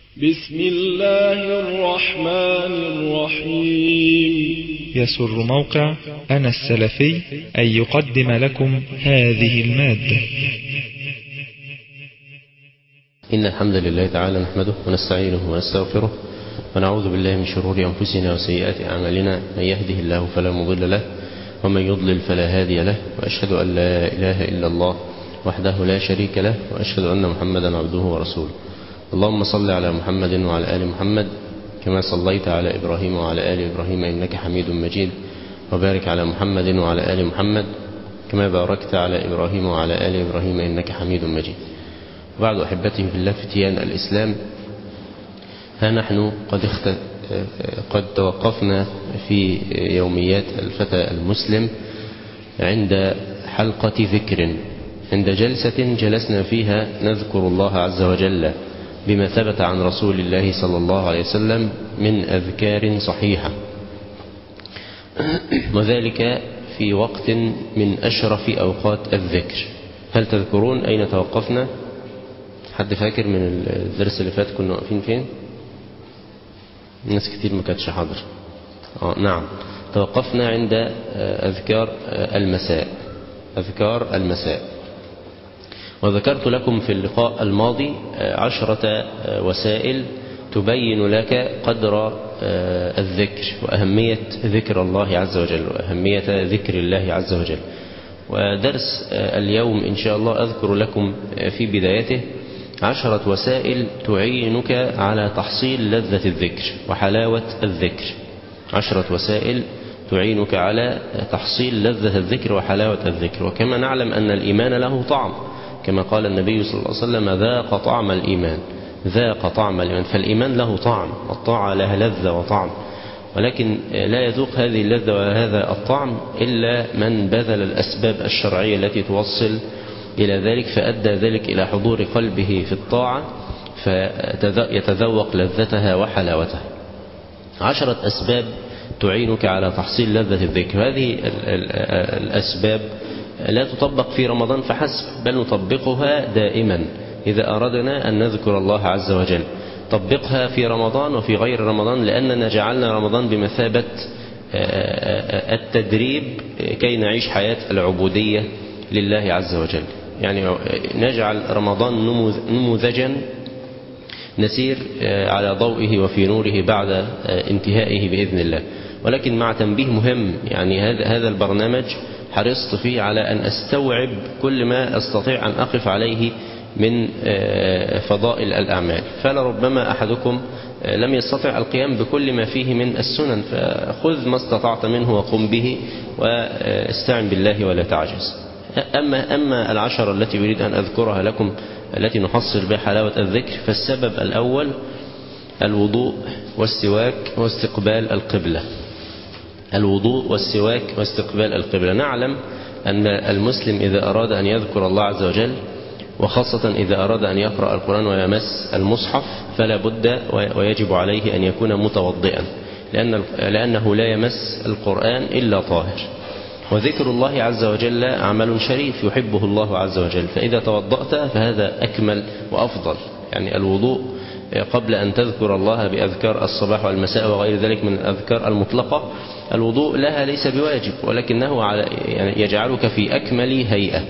بسم الله الرحمن الرحيم يسر موقع أنا السلفي أن يقدم لكم هذه المادة إن الحمد لله تعالى نحمده ونستعينه ونستغفره ونعوذ بالله من شرور أنفسنا وسيئات أعمالنا من يهده الله فلا مضل له ومن يضلل فلا هادي له وأشهد أن لا إله إلا الله وحده لا شريك له وأشهد أن محمدا عبده ورسوله اللهم صل على محمد وعلى آل محمد كما صليت على إبراهيم وعلى آل إبراهيم إنك حميد مجيد وبارك على محمد وعلى آل محمد كما باركت على إبراهيم وعلى آل إبراهيم إنك حميد مجيد وبعد أحبتي في الله فتيان الإسلام ها نحن قد, اخت... قد توقفنا في يوميات الفتى المسلم عند حلقة ذكر عند جلسة جلسنا فيها نذكر الله عز وجل بما ثبت عن رسول الله صلى الله عليه وسلم من أذكار صحيحة وذلك في وقت من أشرف أوقات الذكر هل تذكرون أين توقفنا حد فاكر من الدرس اللي فات كنا واقفين فين ناس كتير ما كانتش حاضر آه نعم توقفنا عند أذكار المساء أذكار المساء وذكرت لكم في اللقاء الماضي عشرة وسائل تبين لك قدر الذكر وأهمية ذكر الله عز وجل وأهمية ذكر الله عز وجل ودرس اليوم إن شاء الله أذكر لكم في بدايته عشرة وسائل تعينك على تحصيل لذة الذكر وحلاوة الذكر عشرة وسائل تعينك على تحصيل لذة الذكر وحلاوة الذكر وكما نعلم أن الإيمان له طعم كما قال النبي صلى الله عليه وسلم ذاق طعم الإيمان ذاق طعم الإيمان فالإيمان له طعم والطاعة لها لذة وطعم ولكن لا يذوق هذه اللذة وهذا الطعم إلا من بذل الأسباب الشرعية التي توصل إلى ذلك فأدى ذلك إلى حضور قلبه في الطاعة فيتذوق لذتها وحلاوتها عشرة أسباب تعينك على تحصيل لذة الذكر هذه الأسباب لا تطبق في رمضان فحسب بل نطبقها دائما إذا أردنا أن نذكر الله عز وجل طبقها في رمضان وفي غير رمضان لأننا جعلنا رمضان بمثابة التدريب كي نعيش حياة العبودية لله عز وجل يعني نجعل رمضان نموذجا نسير على ضوئه وفي نوره بعد انتهائه بإذن الله ولكن مع تنبيه مهم يعني هذا البرنامج حرصت فيه على أن أستوعب كل ما أستطيع أن أقف عليه من فضائل الأعمال فلربما أحدكم لم يستطع القيام بكل ما فيه من السنن فخذ ما استطعت منه وقم به واستعن بالله ولا تعجز أما, أما العشرة التي أريد أن أذكرها لكم التي نحصل بها حلاوة الذكر فالسبب الأول الوضوء والسواك واستقبال القبلة الوضوء والسواك واستقبال القبلة نعلم أن المسلم إذا أراد أن يذكر الله عز وجل وخاصة إذا أراد أن يقرأ القرآن ويمس المصحف فلا بد ويجب عليه أن يكون متوضئا لأن لأنه لا يمس القرآن إلا طاهر وذكر الله عز وجل عمل شريف يحبه الله عز وجل فإذا توضأت فهذا أكمل وأفضل يعني الوضوء قبل أن تذكر الله بأذكار الصباح والمساء وغير ذلك من الأذكار المطلقة الوضوء لها ليس بواجب ولكنه على يعني يجعلك في أكمل هيئة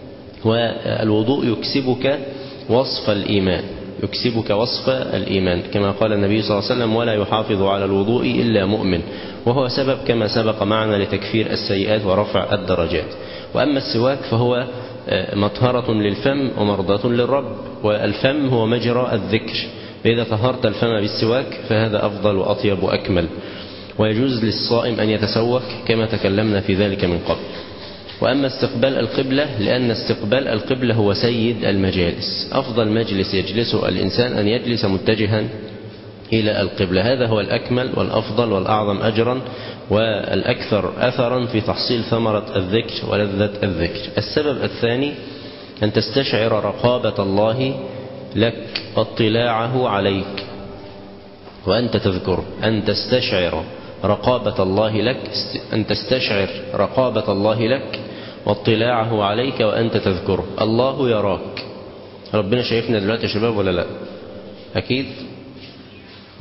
والوضوء يكسبك وصف الإيمان يكسبك وصف الإيمان كما قال النبي صلى الله عليه وسلم ولا يحافظ على الوضوء إلا مؤمن وهو سبب كما سبق معنا لتكفير السيئات ورفع الدرجات وأما السواك فهو مطهرة للفم ومرضاة للرب والفم هو مجرى الذكر فإذا طهرت الفم بالسواك فهذا أفضل وأطيب وأكمل ويجوز للصائم أن يتسوك كما تكلمنا في ذلك من قبل وأما استقبال القبلة لأن استقبال القبلة هو سيد المجالس أفضل مجلس يجلسه الإنسان أن يجلس متجها إلى القبلة هذا هو الأكمل والأفضل والأعظم أجرا والأكثر أثرا في تحصيل ثمرة الذكر ولذة الذكر السبب الثاني أن تستشعر رقابة الله لك واطلاعه عليك وأنت تذكر أن تستشعر رقابة الله لك أن تستشعر رقابة الله لك واطلاعه عليك وأنت تذكره الله يراك ربنا شايفنا دلوقتي يا شباب ولا لا أكيد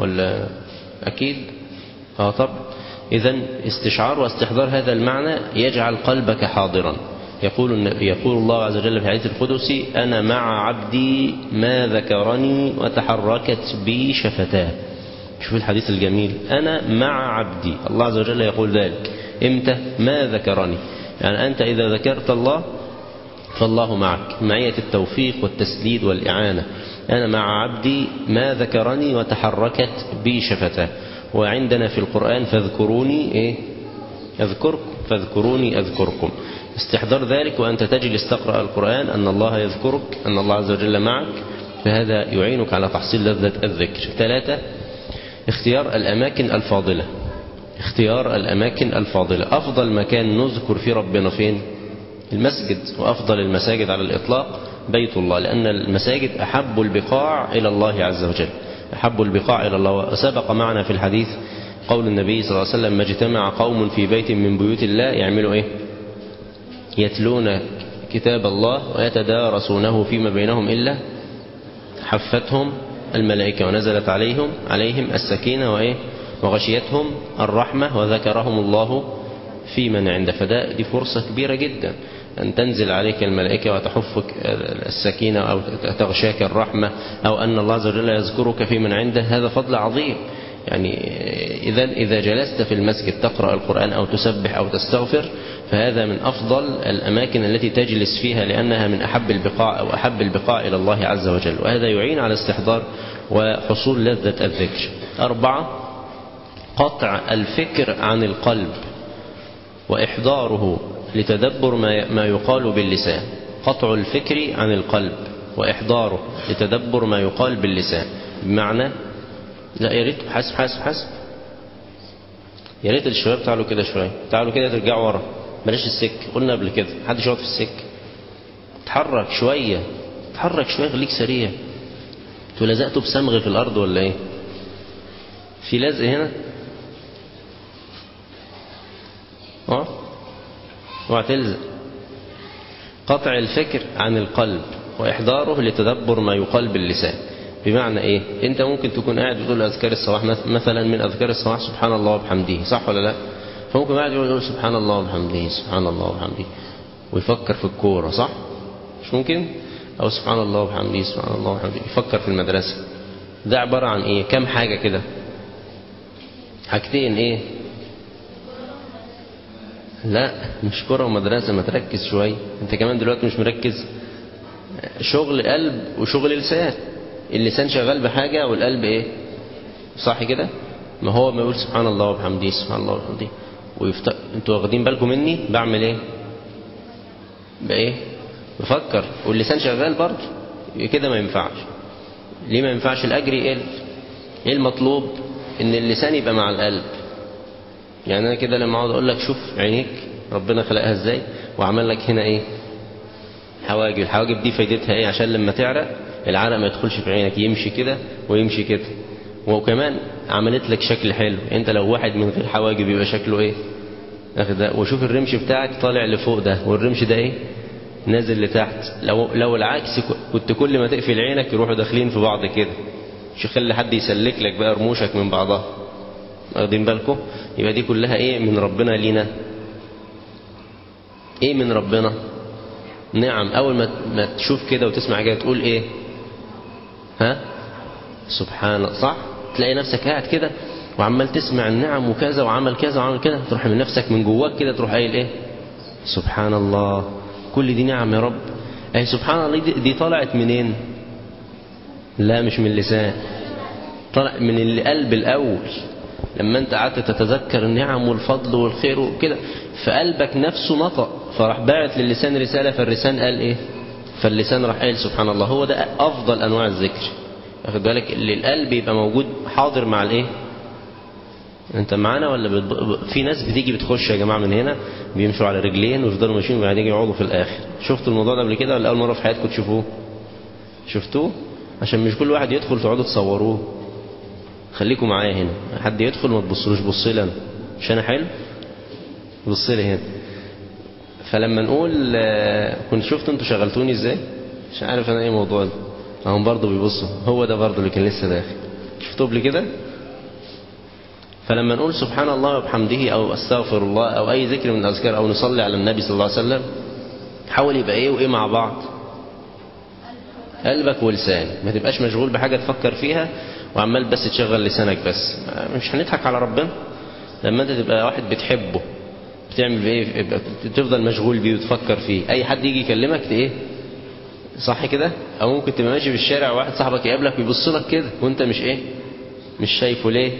ولا أكيد اه طب إذا استشعار واستحضار هذا المعنى يجعل قلبك حاضرا يقول يقول الله عز وجل في الحديث القدسي أنا مع عبدي ما ذكرني وتحركت بي شفتاه شوف الحديث الجميل أنا مع عبدي الله عز وجل يقول ذلك إمتى ما ذكرني يعني أنت إذا ذكرت الله فالله معك معية التوفيق والتسديد والإعانة أنا مع عبدي ما ذكرني وتحركت بي شفتاه وعندنا في القرآن فاذكروني إيه أذكركم فاذكروني أذكركم استحضار ذلك وأنت تجلس تقرأ القرآن أن الله يذكرك أن الله عز وجل معك فهذا يعينك على تحصيل لذة الذكر ثلاثة اختيار الأماكن الفاضلة اختيار الأماكن الفاضلة أفضل مكان نذكر فيه ربنا فين المسجد وأفضل المساجد على الإطلاق بيت الله لأن المساجد أحب البقاع إلى الله عز وجل أحب البقاع إلى الله وسبق معنا في الحديث قول النبي صلى الله عليه وسلم ما اجتمع قوم في بيت من بيوت الله يعملوا إيه يتلون كتاب الله ويتدارسونه فيما بينهم إلا حفتهم الملائكة ونزلت عليهم عليهم السكينة وإيه وغشيتهم الرحمة وذكرهم الله في من عنده فده دي فرصة كبيرة جدا أن تنزل عليك الملائكة وتحفك السكينة أو تغشاك الرحمة أو أن الله عز وجل يذكرك في من عنده هذا فضل عظيم يعني إذا إذا جلست في المسجد تقرأ القرآن أو تسبح أو تستغفر فهذا من أفضل الأماكن التي تجلس فيها لأنها من أحب البقاع أو أحب البقاع إلى الله عز وجل وهذا يعين على استحضار وحصول لذة الذكر أربعة قطع الفكر عن القلب وإحضاره لتدبر ما يقال باللسان قطع الفكر عن القلب وإحضاره لتدبر ما يقال باللسان بمعنى لا يا ريت حاسب حاسب حاسب يا ريت الشباب تعالوا كده شويه تعالوا كده ترجعوا ورا بلاش السك قلنا قبل كده محدش يقعد في السك اتحرك شويه اتحرك شويه خليك سريع انتوا لزقتوا بصمغ في الارض ولا ايه في لزق هنا اه اوعى تلزق قطع الفكر عن القلب واحضاره لتدبر ما يقال باللسان بمعنى ايه انت ممكن تكون قاعد بتقول اذكار الصباح مثلا من اذكار الصباح سبحان الله وبحمده صح ولا لا فممكن قاعد يقول سبحان الله وبحمده سبحان الله وبحمده ويفكر في الكوره صح مش ممكن او سبحان الله وبحمده سبحان الله وبحمده يفكر في المدرسه ده عباره عن ايه كم حاجه كده حاجتين ايه لا مش كرة ومدرسة ما تركز شوية انت كمان دلوقتي مش مركز شغل قلب وشغل لسان اللسان شغال بحاجة والقلب ايه صح كده ما هو ما يقول سبحان الله وبحمده سبحان الله وبحمده ويفت... انتوا واخدين بالكم مني بعمل ايه بايه بفكر واللسان شغال برضه كده ما ينفعش ليه ما ينفعش الاجر يقل ايه المطلوب ان اللسان يبقى مع القلب يعني انا كده لما اقعد اقول لك شوف عينيك ربنا خلقها ازاي وعمل لك هنا ايه حواجب الحواجب دي فايدتها ايه عشان لما تعرق العرق ما يدخلش في عينك يمشي كده ويمشي كده وكمان عملت لك شكل حلو انت لو واحد من غير حواجب يبقى شكله ايه اخد ده وشوف الرمش بتاعك طالع لفوق ده والرمش ده ايه نازل لتحت لو لو العكس كنت كل ما تقفل عينك يروحوا داخلين في بعض كده مش خلي حد يسلك لك بقى رموشك من بعضها واخدين بالكم يبقى دي كلها ايه من ربنا لينا ايه من ربنا نعم اول ما ما تشوف كده وتسمع كده تقول ايه ها سبحان صح تلاقي نفسك قاعد كده وعمال تسمع النعم وكذا وعمل كذا وعمل كده تروح من نفسك من جواك كده تروح قايل ايه سبحان الله كل دي نعم يا رب اي سبحان الله دي, دي طلعت منين لا مش من اللسان طلع من القلب الاول لما انت قعدت تتذكر النعم والفضل والخير وكده فقلبك نفسه نطق فراح باعت للسان رسالة فاللسان قال ايه فاللسان راح قال سبحان الله هو ده افضل انواع الذكر واخد بالك اللي القلب يبقى موجود حاضر مع الايه انت معانا ولا بتب... في ناس بتيجي بتخش يا جماعه من هنا بيمشوا على رجلين ويفضلوا ماشيين وبعدين يقعدوا في الاخر شفتوا الموضوع ده قبل كده ولا اول مره في حياتكم تشوفوه شفتوه عشان مش كل واحد يدخل تقعدوا تصوروه خليكم معايا هنا حد يدخل ما تبصلوش بص لي انا مش انا حلو بص لي هنا فلما نقول كنت شفت انتوا شغلتوني ازاي مش عارف انا ايه الموضوع ده هم برضه بيبصوا هو ده برضه اللي كان لسه داخل شفتوه قبل كده فلما نقول سبحان الله وبحمده أو أستغفر الله أو أي ذكر من الأذكار أو نصلي على النبي صلى الله عليه وسلم حاول يبقى إيه وإيه مع بعض قلبك ولسان ما تبقاش مشغول بحاجة تفكر فيها وعمال بس تشغل لسانك بس مش هنضحك على ربنا لما انت تبقى واحد بتحبه بتعمل ايه تفضل مشغول بيه وتفكر فيه اي حد يجي يكلمك ايه صح كده او ممكن تبقى ماشي في الشارع وواحد صاحبك يقابلك ويبص لك كده وانت مش ايه مش شايفه ليه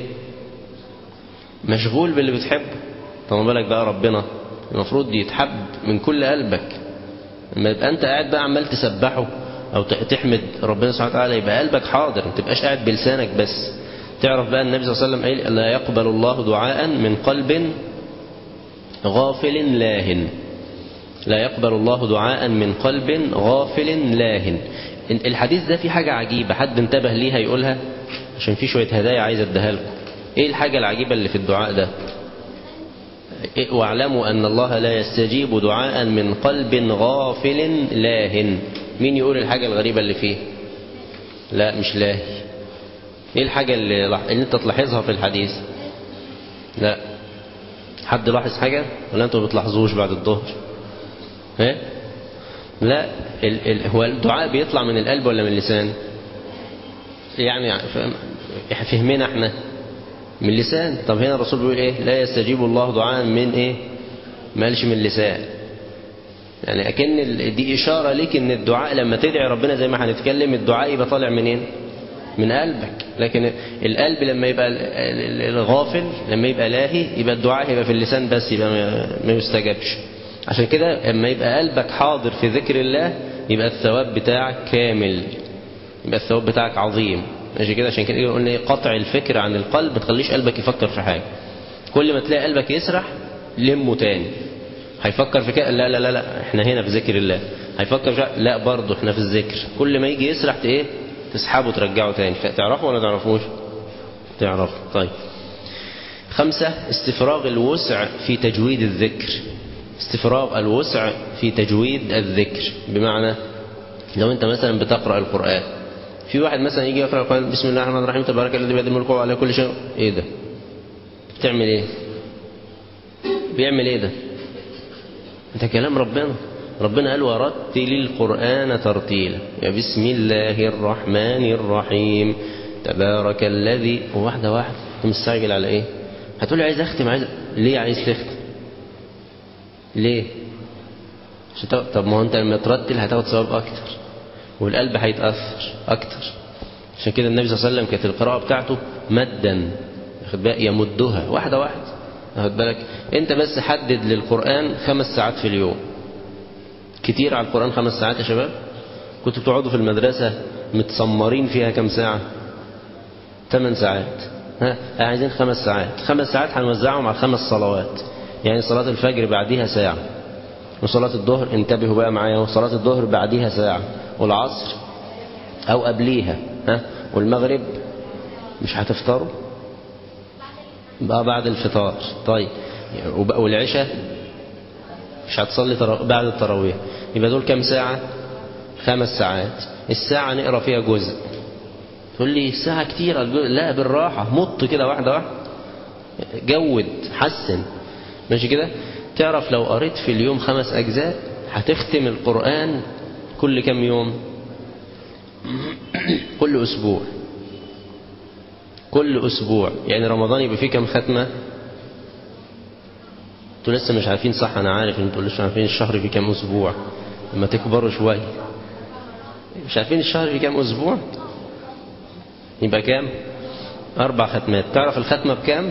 مشغول باللي بتحبه طب ما بالك بقى ربنا المفروض يتحب من كل قلبك لما يبقى انت قاعد بقى عمال تسبحه او تحمد ربنا سبحانه وتعالى يبقى قلبك حاضر ما تبقاش قاعد بلسانك بس تعرف بقى النبي صلى الله عليه وسلم قال لا يقبل الله دعاء من قلب غافل لاهن لا يقبل الله دعاء من قلب غافل لاهن الحديث ده فيه حاجة عجيبة حد انتبه ليها يقولها عشان في شوية هدايا عايز اديها لكم ايه الحاجة العجيبة اللي في الدعاء ده إيه واعلموا ان الله لا يستجيب دعاء من قلب غافل لاهن مين يقول الحاجة الغريبة اللي فيه لا مش لاهي ايه الحاجة اللي, اللي انت تلاحظها في الحديث لا حد لاحظ حاجة ولا انتوا بتلاحظوش بعد الظهر ايه لا ال ال هو الدعاء بيطلع من القلب ولا من اللسان يعني فهمنا احنا من اللسان طب هنا الرسول بيقول ايه لا يستجيب الله دعاء من ايه ما قالش من اللسان يعني اكن دي اشاره ليك ان الدعاء لما تدعي ربنا زي ما هنتكلم الدعاء يبقى طالع منين من قلبك لكن القلب لما يبقى الغافل لما يبقى لاهي يبقى الدعاء يبقى في اللسان بس يبقى ما يستجابش عشان كده لما يبقى قلبك حاضر في ذكر الله يبقى الثواب بتاعك كامل يبقى الثواب بتاعك عظيم ماشي كده عشان كده قلنا قطع الفكر عن القلب ما تخليش قلبك يفكر في حاجه كل ما تلاقي قلبك يسرح لمه تاني هيفكر في كده لا لا لا لا احنا هنا في ذكر الله هيفكر في لا برضه احنا في الذكر كل ما يجي يسرح ايه تسحبه ترجعه تاني تعرفوا ولا تعرفوش تعرفوا طيب خمسة استفراغ الوسع في تجويد الذكر استفراغ الوسع في تجويد الذكر بمعنى لو انت مثلا بتقرأ القرآن في واحد مثلا يجي يقرأ القرآن بسم الله الرحمن الرحيم تبارك الذي بيده الملك وعلى كل شيء ايه ده بتعمل ايه بيعمل ايه ده ده كلام ربنا ربنا قال ورتل القرآن ترتيلا يا بسم الله الرحمن الرحيم تبارك الذي واحدة واحدة انت مستعجل على ايه هتقول لي عايز اختم عايز ليه عايز تختم ليه طب ما هو انت لما ترتل هتاخد ثواب اكتر والقلب هيتاثر اكتر عشان كده النبي صلى الله عليه وسلم كانت القراءه بتاعته مدا واخد بالك يمدها واحده واحده واخد بالك انت بس حدد للقران خمس ساعات في اليوم كتير على القران خمس ساعات يا شباب كنتوا بتقعدوا في المدرسه متسمرين فيها كم ساعه ثمان ساعات ها عايزين خمس ساعات خمس ساعات هنوزعهم على خمس صلوات يعني صلاة الفجر بعديها ساعة وصلاة الظهر انتبهوا بقى معايا وصلاة الظهر بعديها ساعة والعصر أو قبليها ها والمغرب مش هتفطروا بقى بعد الفطار طيب والعشاء مش هتصلي بعد التراويح يبقى دول كام ساعة خمس ساعات الساعة نقرا فيها جزء تقول لي الساعة كتير لا بالراحة مط كده واحدة واحدة جود حسن ماشي كده تعرف لو قريت في اليوم خمس أجزاء هتختم القرآن كل كم يوم كل أسبوع كل أسبوع يعني رمضان يبقى فيه كم ختمة انتوا لسه مش عارفين صح أنا عارف انتوا لسه عارفين الشهر فيه كم أسبوع لما تكبروا شوية مش عارفين الشهر فيه كم أسبوع يبقى كام أربع ختمات تعرف الختمة بكام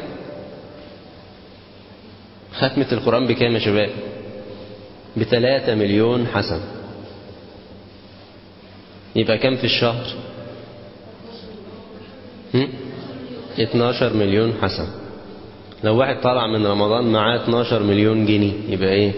ختمة القرآن بكام يا شباب بثلاثة مليون حسن يبقى كام في الشهر هم؟ 12 مليون حسن لو واحد طالع من رمضان معاه 12 مليون جنيه يبقى ايه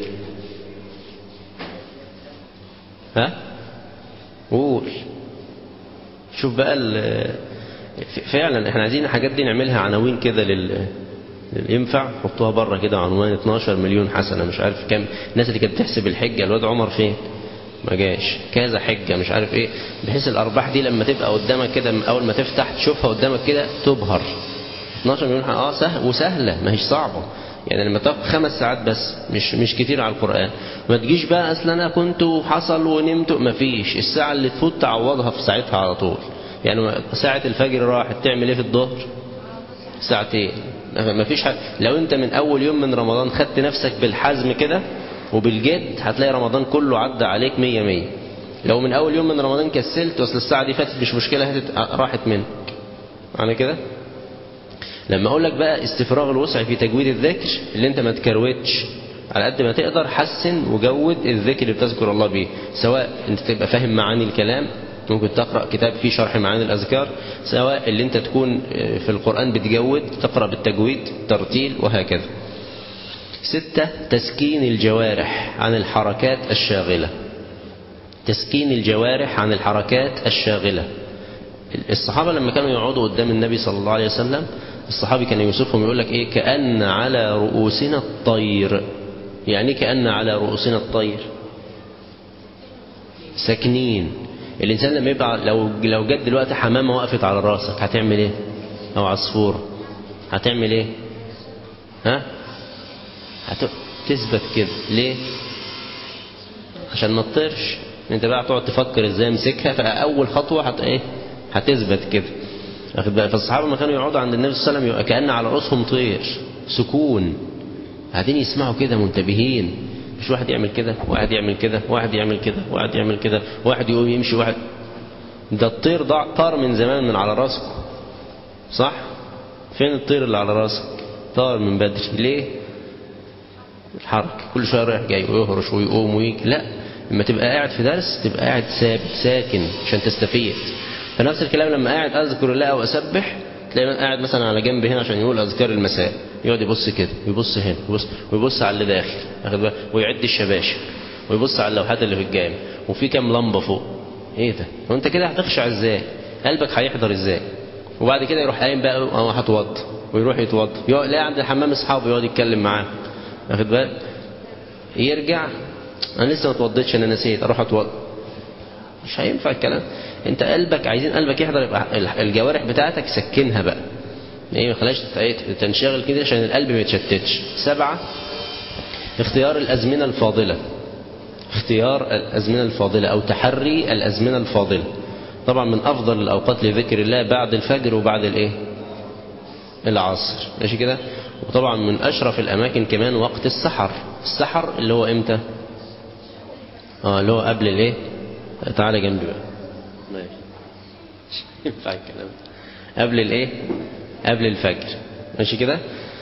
ها قول شوف بقى فعلا احنا عايزين الحاجات دي نعملها عناوين كده لل ينفع حطوها بره كده عنوان 12 مليون حسنه مش عارف كام الناس اللي كانت بتحسب الحجه الواد عمر فين ما جاش كذا حجه مش عارف ايه بحيث الارباح دي لما تبقى قدامك كده اول ما تفتح تشوفها قدامك كده تبهر 12 مليون حلقة اه سهل وسهلة ما هيش صعبة يعني لما تاخد خمس ساعات بس مش مش كتير على القرآن ما تجيش بقى اصل انا كنت وحصل ونمت ما فيش الساعة اللي تفوت تعوضها في ساعتها على طول يعني ساعة الفجر راحت تعمل ايه في الظهر ساعتين ما فيش حاجة لو انت من اول يوم من رمضان خدت نفسك بالحزم كده وبالجد هتلاقي رمضان كله عدى عليك مية مية لو من اول يوم من رمضان كسلت اصل الساعة دي فاتت مش مشكلة هتت... راحت منك معنى كده لما اقول لك بقى استفراغ الوسع في تجويد الذكر اللي انت ما تكروتش على قد ما تقدر حسن وجود الذكر اللي بتذكر الله بيه سواء انت تبقى فاهم معاني الكلام ممكن تقرأ كتاب فيه شرح معاني الأذكار سواء اللي انت تكون في القرآن بتجود تقرأ بالتجويد ترتيل وهكذا ستة تسكين الجوارح عن الحركات الشاغلة تسكين الجوارح عن الحركات الشاغلة الصحابة لما كانوا يقعدوا قدام النبي صلى الله عليه وسلم الصحابي كان يوصفهم يقول لك ايه كأن على رؤوسنا الطير يعني كأن على رؤوسنا الطير ساكنين الإنسان لما يبقى لو لو جت دلوقتي حمامة وقفت على راسك هتعمل ايه أو عصفور هتعمل ايه ها هتثبت كده ليه عشان ما تطيرش انت بقى تقعد تفكر ازاي امسكها فاول خطوه هت ايه هتثبت كده واخد بالك فالصحابه لما كانوا يقعدوا عند النبي صلى الله عليه وسلم كان على رؤوسهم طير سكون قاعدين يسمعوا كده منتبهين مش واحد يعمل كده واحد يعمل كده واحد يعمل كده واحد يعمل كده واحد يقوم يمشي واحد ده الطير ضاع طار من زمان من على راسك صح فين الطير اللي على راسك طار من بدري ليه الحركة كل شوية رايح جاي ويهرش ويقوم ويجي لا لما تبقى قاعد في درس تبقى قاعد ثابت ساكن عشان تستفيد فنفس الكلام لما قاعد أذكر الله أو أسبح تلاقي قاعد مثلا على جنب هنا عشان يقول أذكار المساء يقعد يبص كده ويبص هنا ويبص, ويبص على اللي داخل ويعد الشباشب ويبص على اللوحات اللي في الجامع وفي كام لمبة فوق ايه ده وانت كده هتخشع ازاي قلبك هيحضر ازاي وبعد كده يروح قايم بقى اه هتوضى ويروح يتوضى يلاقي عند الحمام اصحابه يقعد يتكلم معاه واخد بالك يرجع انا لسه ما اتوضيتش انا نسيت اروح اتوضى مش هينفع الكلام انت قلبك عايزين قلبك يحضر يبقى الجوارح بتاعتك سكنها بقى ايه ما خلاش تنشغل كده عشان القلب ما يتشتتش سبعة اختيار الازمنه الفاضله اختيار الازمنه الفاضله او تحري الازمنه الفاضله طبعا من افضل الاوقات لذكر الله بعد الفجر وبعد الايه العصر ماشي كده وطبعا من اشرف الاماكن كمان وقت السحر السحر اللي هو امتى اه اللي هو قبل الايه تعالى جنبي بقى ماشي ينفع الكلام قبل الايه قبل الفجر ماشي كده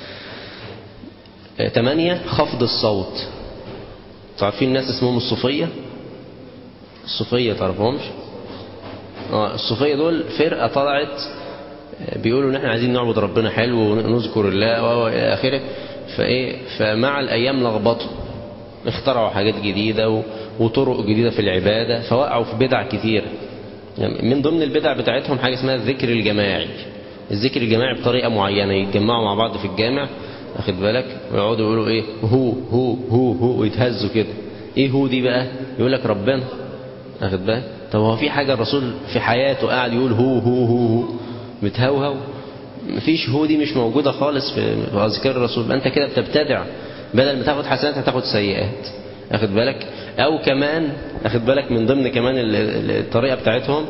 ثمانية خفض الصوت تعرفين الناس اسمهم الصوفية الصوفية تعرفهمش اه الصوفية دول فرقة طلعت بيقولوا ان احنا عايزين نعبد ربنا حلو ونذكر الله والى اخره فايه فمع الايام لخبطوا اخترعوا حاجات جديدة وطرق جديدة في العبادة فوقعوا في بدع كثيرة يعني من ضمن البدع بتاعتهم حاجة اسمها الذكر الجماعي الذكر الجماعي بطريقة معينة يتجمعوا مع بعض في الجامع واخد بالك ويقعدوا يقولوا ايه هو هو هو هو ويتهزوا كده ايه هو دي بقى يقول لك ربنا واخد بالك طب هو في حاجة الرسول في حياته قاعد يقول هو هو هو هو متهوهو مفيش هو دي مش موجودة خالص في أذكار الرسول أنت كده بتبتدع بدل ما تاخد حسنات هتاخد سيئات أخد بالك أو كمان أخد بالك من ضمن كمان الطريقة بتاعتهم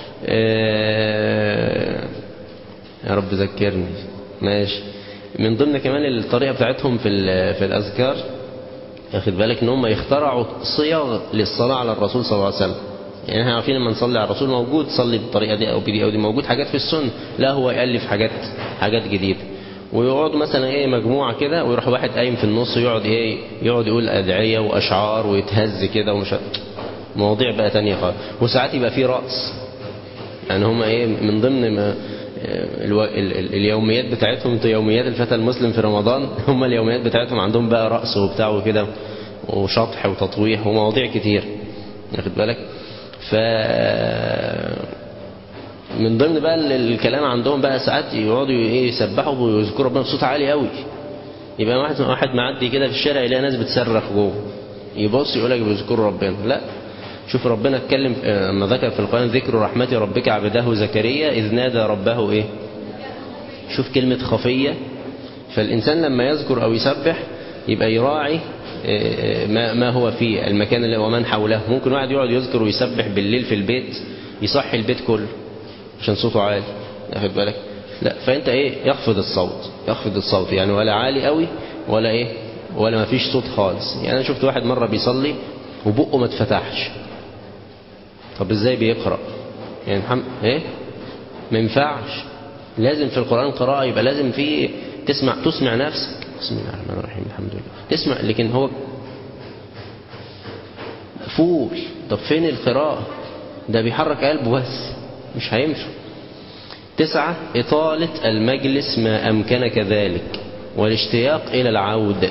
يا رب ذكرني ماشي من ضمن كمان الطريقة بتاعتهم في في الأذكار أخد بالك إن هم يخترعوا صيغ للصلاة على الرسول صلى الله عليه وسلم يعني احنا عارفين لما نصلي على الرسول موجود صلي بالطريقه دي او بدي او دي موجود حاجات في السنه لا هو يالف حاجات حاجات جديده ويقعدوا مثلا ايه مجموعه كده ويروح واحد قايم في النص يقعد ايه يقعد يقول ادعيه واشعار ويتهز كده ومش مواضيع بقى تانية خالص وساعات يبقى فيه رقص يعني هم ايه من ضمن ما الو... ال... ال... اليوميات بتاعتهم يوميات الفتى المسلم في رمضان هم اليوميات بتاعتهم عندهم بقى رقص وبتاع وكده وشطح وتطويح ومواضيع كتير واخد بالك ف من ضمن بقى الكلام عندهم بقى ساعات يقعدوا ايه يسبحوا ويذكروا ربنا بصوت عالي قوي يبقى واحد واحد معدي كده في الشارع يلاقي ناس بتصرخ جوه يبص يقول لك بيذكروا ربنا لا شوف ربنا اتكلم لما ذكر في القرآن ذكر رحمة ربك عبده زكريا إذ نادى ربه إيه شوف كلمة خفية فالإنسان لما يذكر أو يسبح يبقى يراعي ما ما هو في المكان اللي ومن حوله ممكن واحد يقعد يذكر ويسبح بالليل في البيت يصحي البيت كله عشان صوته عالي واخد بالك لا فانت ايه يخفض الصوت يخفض الصوت يعني ولا عالي قوي ولا ايه ولا ما فيش صوت خالص يعني انا شفت واحد مره بيصلي وبقه ما اتفتحش طب ازاي بيقرا يعني محمد ايه ما ينفعش لازم في القران قراءه يبقى لازم في تسمع تسمع نفسك بسم الله الرحمن الرحيم الحمد لله تسمع لكن هو مقفول طب فين القراءة ده بيحرك قلبه بس مش هيمشي تسعة إطالة المجلس ما أمكن كذلك والاشتياق إلى العود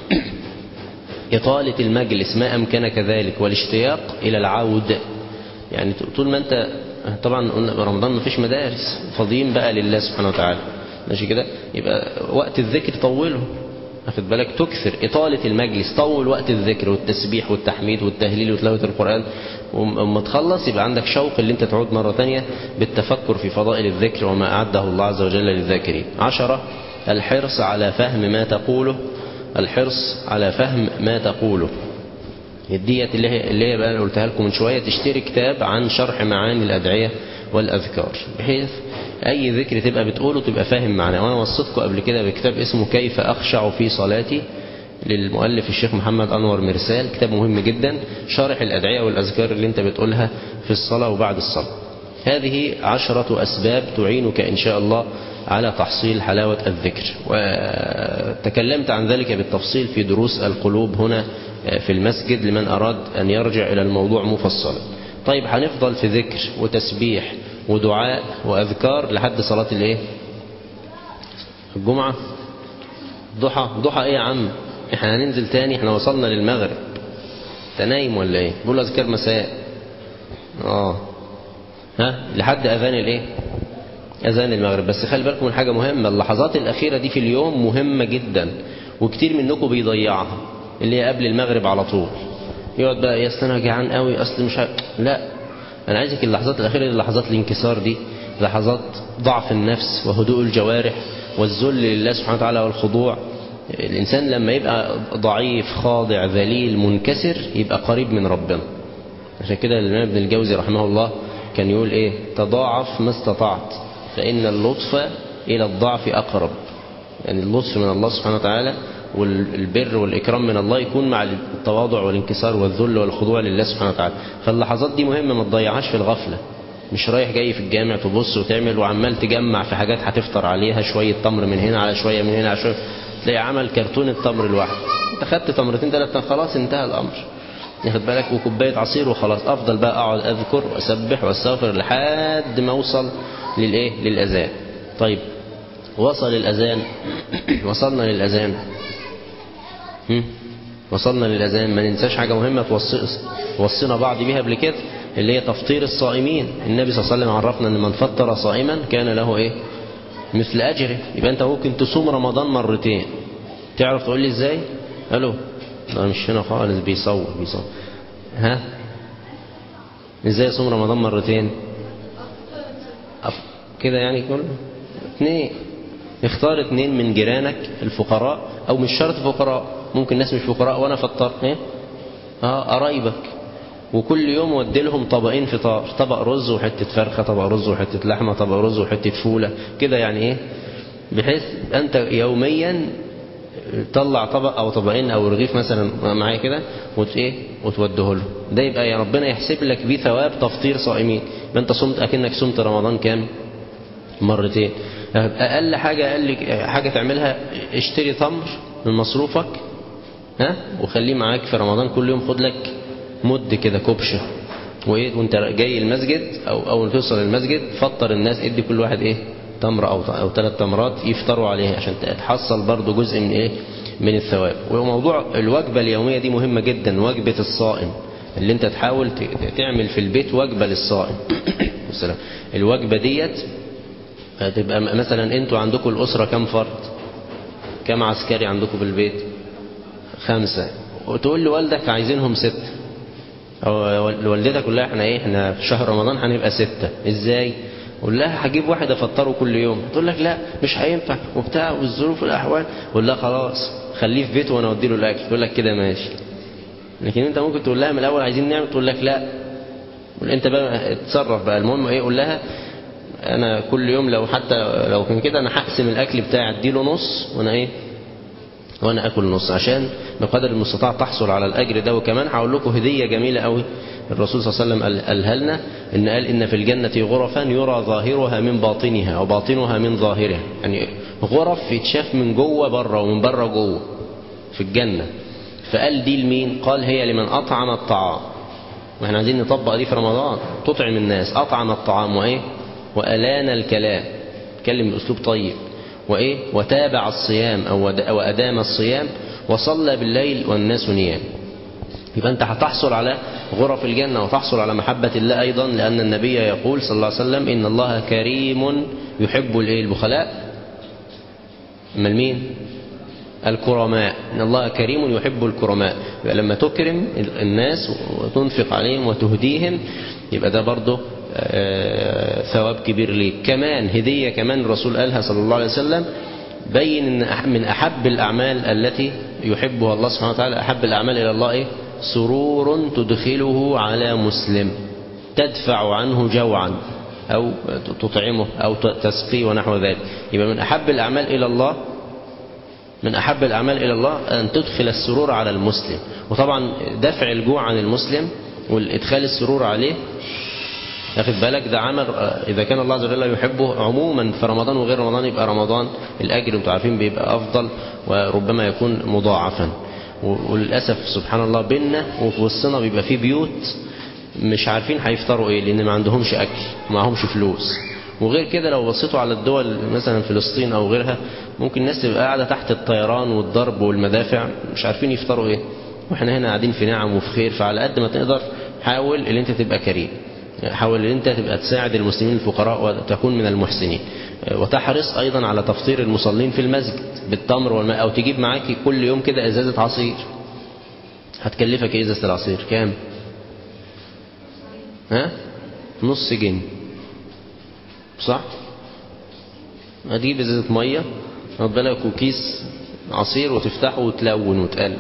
إطالة المجلس ما أمكن كذلك والاشتياق إلى العود يعني طول ما أنت طبعا رمضان ما فيش مدارس فاضيين بقى لله سبحانه وتعالى ماشي كده يبقى وقت الذكر طوله واخد بالك تكثر إطالة المجلس طول وقت الذكر والتسبيح والتحميد والتهليل وتلاوة القرآن وما تخلص يبقى عندك شوق اللي انت تعود مرة تانية بالتفكر في فضائل الذكر وما أعده الله عز وجل للذاكرين عشرة الحرص على فهم ما تقوله الحرص على فهم ما تقوله الديت اللي هي اللي هي بقى أنا قلتها لكم من شوية تشتري كتاب عن شرح معاني الأدعية والأذكار بحيث أي ذكر تبقى بتقوله تبقى فاهم معناه وأنا وصيتكم قبل كده بكتاب اسمه كيف أخشع في صلاتي للمؤلف الشيخ محمد أنور مرسال كتاب مهم جدا شارح الأدعية والأذكار اللي أنت بتقولها في الصلاة وبعد الصلاة هذه عشرة أسباب تعينك إن شاء الله على تحصيل حلاوة الذكر وتكلمت عن ذلك بالتفصيل في دروس القلوب هنا في المسجد لمن أراد أن يرجع إلى الموضوع مفصلا طيب هنفضل في ذكر وتسبيح ودعاء وأذكار لحد صلاة الايه الجمعة ضحى ضحى ايه يا عم احنا هننزل تاني احنا وصلنا للمغرب انت نايم ولا ايه بقول اذكار مساء اه ها لحد اذان الايه اذان المغرب بس خلي بالكم من حاجه مهمه اللحظات الاخيره دي في اليوم مهمه جدا وكتير منكم بيضيعها اللي هي قبل المغرب على طول يقعد بقى يا انا جعان قوي اصل مش ه... لا انا عايزك اللحظات الاخيره دي لحظات الانكسار دي لحظات ضعف النفس وهدوء الجوارح والذل لله سبحانه وتعالى والخضوع الإنسان لما يبقى ضعيف خاضع ذليل منكسر يبقى قريب من ربنا عشان كده الإمام ابن الجوزي رحمه الله كان يقول إيه تضاعف ما استطعت فإن اللطف إلى الضعف أقرب يعني اللطف من الله سبحانه وتعالى والبر والإكرام من الله يكون مع التواضع والانكسار والذل والخضوع لله سبحانه وتعالى فاللحظات دي مهمة ما تضيعهاش في الغفلة مش رايح جاي في الجامع تبص وتعمل وعمال تجمع في حاجات هتفطر عليها شوية تمر من هنا على شوية من هنا على شوية تلاقي عمل كرتون التمر لوحده انت خدت تمرتين ثلاثة خلاص انتهى الأمر ياخد بالك وكوباية عصير وخلاص أفضل بقى أقعد أذكر وأسبح وأستغفر لحد ما أوصل للإيه للأذان طيب وصل الأذان وصلنا للأذان وصلنا للأذان ما ننساش حاجة مهمة توصينا بعض بيها قبل كده اللي هي تفطير الصائمين النبي صلى الله عليه وسلم عرفنا ان من فطر صائما كان له ايه مثل اجره يبقى انت ممكن تصوم رمضان مرتين تعرف تقول لي ازاي الو لا مش هنا خالص بيصور بيصور ها ازاي اصوم رمضان مرتين أف... كده يعني كله اثنين اختار اثنين من جيرانك الفقراء او مش شرط فقراء ممكن ناس مش فقراء وانا فطر ايه اه قرايبك وكل يوم ودي لهم طبقين فطار طبق رز وحتة فرخة طبق رز وحتة لحمة طبق رز وحتة فولة كده يعني ايه بحيث انت يوميا طلع طبق او طبقين او رغيف مثلا معايا كده وت ايه وتوديه له ده يبقى يا ربنا يحسب لك بيه ثواب تفطير صائمين يبقى انت صمت اكنك صمت رمضان كام مرتين اقل حاجه اقل حاجه تعملها اشتري تمر من مصروفك ها وخليه معاك في رمضان كل يوم خد لك مد كده كبشه وايه وانت جاي المسجد او اول ما توصل المسجد فطر الناس ادي كل واحد ايه تمر او او ثلاث تمرات يفطروا عليها عشان تحصل برضو جزء من ايه من الثواب وموضوع الوجبه اليوميه دي مهمه جدا وجبه الصائم اللي انت تحاول تعمل في البيت وجبه للصائم والسلام الوجبه ديت هتبقى مثلا انتوا عندكم الاسره كم فرد كم عسكري عندكم في البيت خمسه وتقول لوالدك عايزينهم سته أو والدتك كلها احنا ايه احنا في شهر رمضان هنبقى ستة ازاي قول لها هجيب واحد افطره كل يوم تقول لك لا مش هينفع وبتاع والظروف والاحوال قول لها خلاص خليه في بيته وانا اودي له الاكل تقول لك كده ماشي لكن انت ممكن تقول لها من الاول عايزين نعمل تقول لك لا انت بقى اتصرف بقى المهم ايه قول لها انا كل يوم لو حتى لو كان كده انا هقسم الاكل بتاعي اديله نص وانا ايه وانا اكل نص عشان بقدر المستطاع تحصل على الاجر ده وكمان هقول لكم هديه جميله قوي الرسول صلى الله عليه وسلم قالها لنا ان قال ان في الجنه غرفا يرى ظاهرها من باطنها وباطنها من ظاهرها يعني غرف يتشاف من جوه بره ومن بره جوه في الجنه فقال دي لمين قال هي لمن اطعم الطعام واحنا عايزين نطبق دي في رمضان تطعم الناس اطعم الطعام وايه والان الكلام اتكلم باسلوب طيب وايه وتابع الصيام او وادام الصيام وصلى بالليل والناس نيام يبقى انت هتحصل على غرف الجنة وتحصل على محبة الله أيضا لأن النبي يقول صلى الله عليه وسلم إن الله كريم يحب الايه البخلاء أما مين الكرماء إن الله كريم يحب الكرماء يبقى لما تكرم الناس وتنفق عليهم وتهديهم يبقى ده برضه ثواب كبير ليك كمان هدية كمان الرسول قالها صلى الله عليه وسلم بين ان من احب الاعمال التي يحبها الله سبحانه وتعالى احب الاعمال الى الله ايه سرور تدخله على مسلم تدفع عنه جوعا او تطعمه او تسقيه ونحو ذلك يبقى من احب الاعمال الى الله من احب الاعمال الى الله ان تدخل السرور على المسلم وطبعا دفع الجوع عن المسلم والادخال السرور عليه ياخد بالك ده عمل إذا كان الله عز وجل يحبه عموما في رمضان وغير رمضان يبقى رمضان الأجر انتوا عارفين بيبقى أفضل وربما يكون مضاعفا وللأسف سبحان الله بينا وفي وسطنا بيبقى فيه بيوت مش عارفين هيفطروا ايه لأن ما عندهمش أكل معهمش فلوس وغير كده لو بصيتوا على الدول مثلا فلسطين أو غيرها ممكن الناس تبقى قاعدة تحت الطيران والضرب والمدافع مش عارفين يفطروا ايه واحنا هنا قاعدين في نعم وفي خير فعلى قد ما تقدر حاول ان انت تبقى كريم حاول ان انت تبقى تساعد المسلمين الفقراء وتكون من المحسنين وتحرص ايضا على تفطير المصلين في المسجد بالتمر والماء او تجيب معاك كل يوم كده ازازه عصير هتكلفك ايه ازازه العصير كام ها نص جنيه صح هتجيب ازازه ميه خد بالك وكيس عصير وتفتحه وتلون وتقلب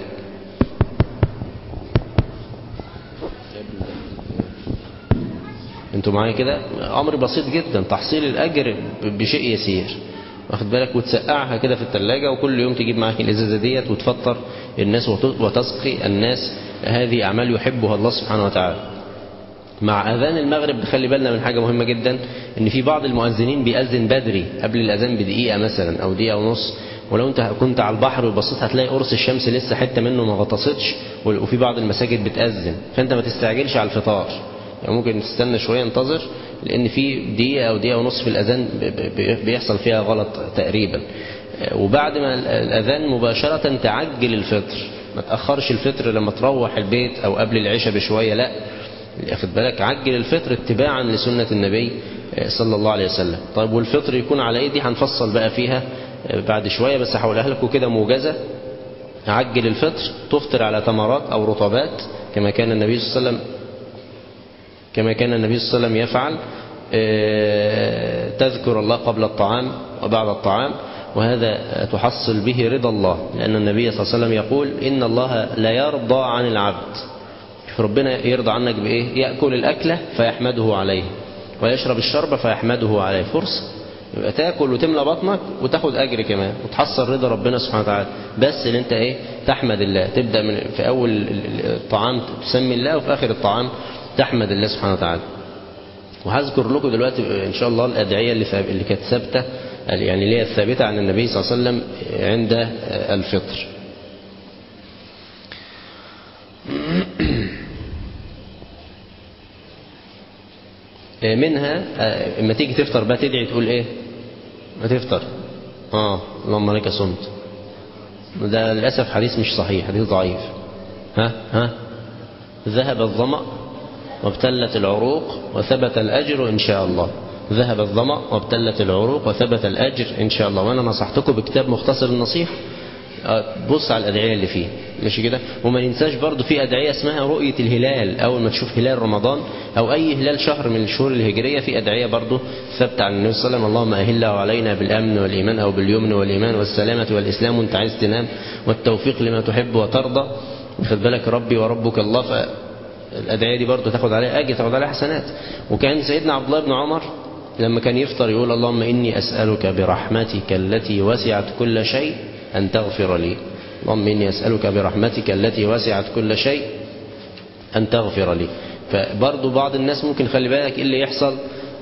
انتوا معايا كده امر بسيط جدا تحصيل الاجر بشيء يسير واخد بالك وتسقعها كده في الثلاجه وكل يوم تجيب معاك الازازه ديت وتفطر الناس وتسقي الناس هذه اعمال يحبها الله سبحانه وتعالى مع اذان المغرب خلي بالنا من حاجه مهمه جدا ان في بعض المؤذنين بيأذن بدري قبل الاذان بدقيقه مثلا او دقيقه ونص ولو انت كنت على البحر وبصيت هتلاقي قرص الشمس لسه حته منه ما غطستش وفي بعض المساجد بتأذن فانت ما تستعجلش على الفطار يعني ممكن تستنى شوية انتظر لأن في دقيقة أو دقيقة ونص في الأذان بيحصل فيها غلط تقريبا وبعد ما الأذان مباشرة تعجل الفطر ما تأخرش الفطر لما تروح البيت أو قبل العشاء بشوية لا ياخد بالك عجل الفطر اتباعا لسنة النبي صلى الله عليه وسلم طيب والفطر يكون على ايه دي هنفصل بقى فيها بعد شوية بس هقولها لكم كده موجزة عجل الفطر تفطر على تمرات أو رطبات كما كان النبي صلى الله عليه وسلم كما كان النبي صلى الله عليه وسلم يفعل تذكر الله قبل الطعام وبعد الطعام وهذا تحصل به رضا الله لأن النبي صلى الله عليه وسلم يقول إن الله لا يرضى عن العبد ربنا يرضى عنك بإيه يأكل الأكلة فيحمده عليه ويشرب الشرب فيحمده عليه فرصة يبقى تاكل وتملى بطنك وتاخد أجر كمان وتحصل رضا ربنا سبحانه وتعالى بس ان انت ايه تحمد الله تبدأ من في أول الطعام تسمي الله وفي آخر الطعام تحمد الله سبحانه وتعالى وهذكر لكم دلوقتي ان شاء الله الادعيه اللي اللي كانت ثابته يعني اللي هي الثابته عن النبي صلى الله عليه وسلم عند الفطر منها اما تيجي تفطر بقى تدعي تقول ايه ما تفطر اه اللهم لك صمت ده للاسف حديث مش صحيح حديث ضعيف ها ها ذهب الظمأ وابتلت العروق وثبت الأجر إن شاء الله ذهب الظمأ وابتلت العروق وثبت الأجر إن شاء الله وأنا نصحتكم بكتاب مختصر النصيح بص على الأدعية اللي فيه ماشي كده وما ننساش برضو في أدعية اسمها رؤية الهلال أول ما تشوف هلال رمضان أو أي هلال شهر من الشهور الهجرية في أدعية برضو ثابتة عن النبي صلى الله عليه وسلم اللهم أهله علينا بالأمن والإيمان أو باليمن والإيمان والسلامة والإسلام وأنت عايز تنام والتوفيق لما تحب وترضى خد بالك ربي وربك الله فالأدعية دي برضو تاخد عليها أجي تاخد عليها حسنات وكان سيدنا عبد الله بن عمر لما كان يفطر يقول اللهم إني أسألك برحمتك التي وسعت كل شيء أن تغفر لي اللهم إني أسألك برحمتك التي وسعت كل شيء أن تغفر لي فبرضو بعض الناس ممكن خلي بالك إيه اللي يحصل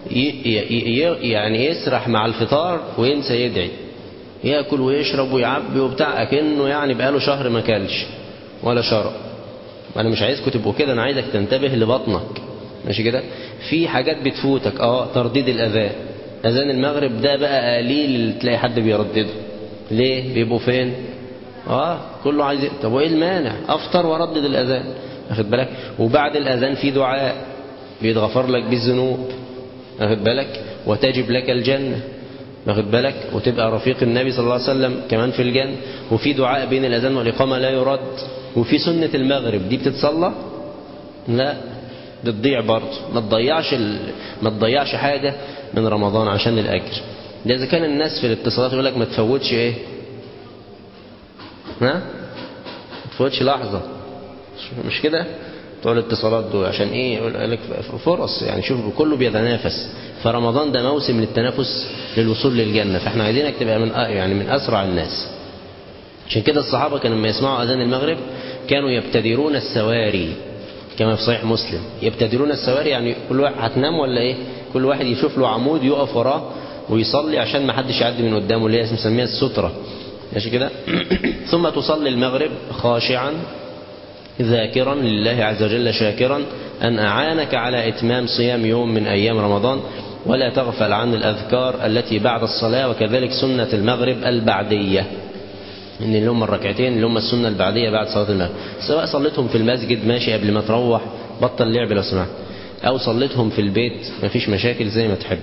يعني يسرح مع الفطار وينسى يدعي ياكل ويشرب ويعبي وبتاع اكنه يعني بقاله شهر ما كلش ولا شرب انا مش عايزكم تبقوا كده انا عايزك تنتبه لبطنك ماشي كده في حاجات بتفوتك اه ترديد الاذان اذان المغرب ده بقى قليل تلاقي حد بيردده ليه بيبقوا فين اه كله عايز طب وايه المانع افطر واردد الاذان واخد بالك وبعد الاذان في دعاء بيتغفر لك بالذنوب واخد بالك وتجب لك الجنه واخد بالك وتبقى رفيق النبي صلى الله عليه وسلم كمان في الجنة وفي دعاء بين الأذان والإقامة لا يرد وفي سنة المغرب دي بتتصلى لا بتضيع برضه ما تضيعش ال... ما تضيعش حاجة من رمضان عشان الأجر ده إذا كان الناس في الاتصالات يقول لك ما تفوتش إيه ها ما تفوتش لحظة مش كده بتوع الاتصالات دول عشان ايه يقول لك فرص يعني شوف كله بيتنافس فرمضان ده موسم للتنافس للوصول للجنة فاحنا عايزينك تبقى من يعني من أسرع الناس عشان كده الصحابة كانوا لما يسمعوا أذان المغرب كانوا يبتدرون السواري كما في صحيح مسلم يبتدرون السواري يعني كل واحد هتنام ولا ايه كل واحد يشوف له عمود يقف وراه ويصلي عشان ما حدش يعدي من قدامه اللي هي مسميها السترة ماشي كده ثم تصلي المغرب خاشعا ذاكرا لله عز وجل شاكرا أن أعانك على إتمام صيام يوم من أيام رمضان ولا تغفل عن الأذكار التي بعد الصلاة وكذلك سنة المغرب البعدية إن اللي هم الركعتين اللي هم السنة البعدية بعد صلاة المغرب سواء صليتهم في المسجد ماشي قبل ما تروح بطل لعب لو سمحت أو صليتهم في البيت مفيش مشاكل زي ما تحب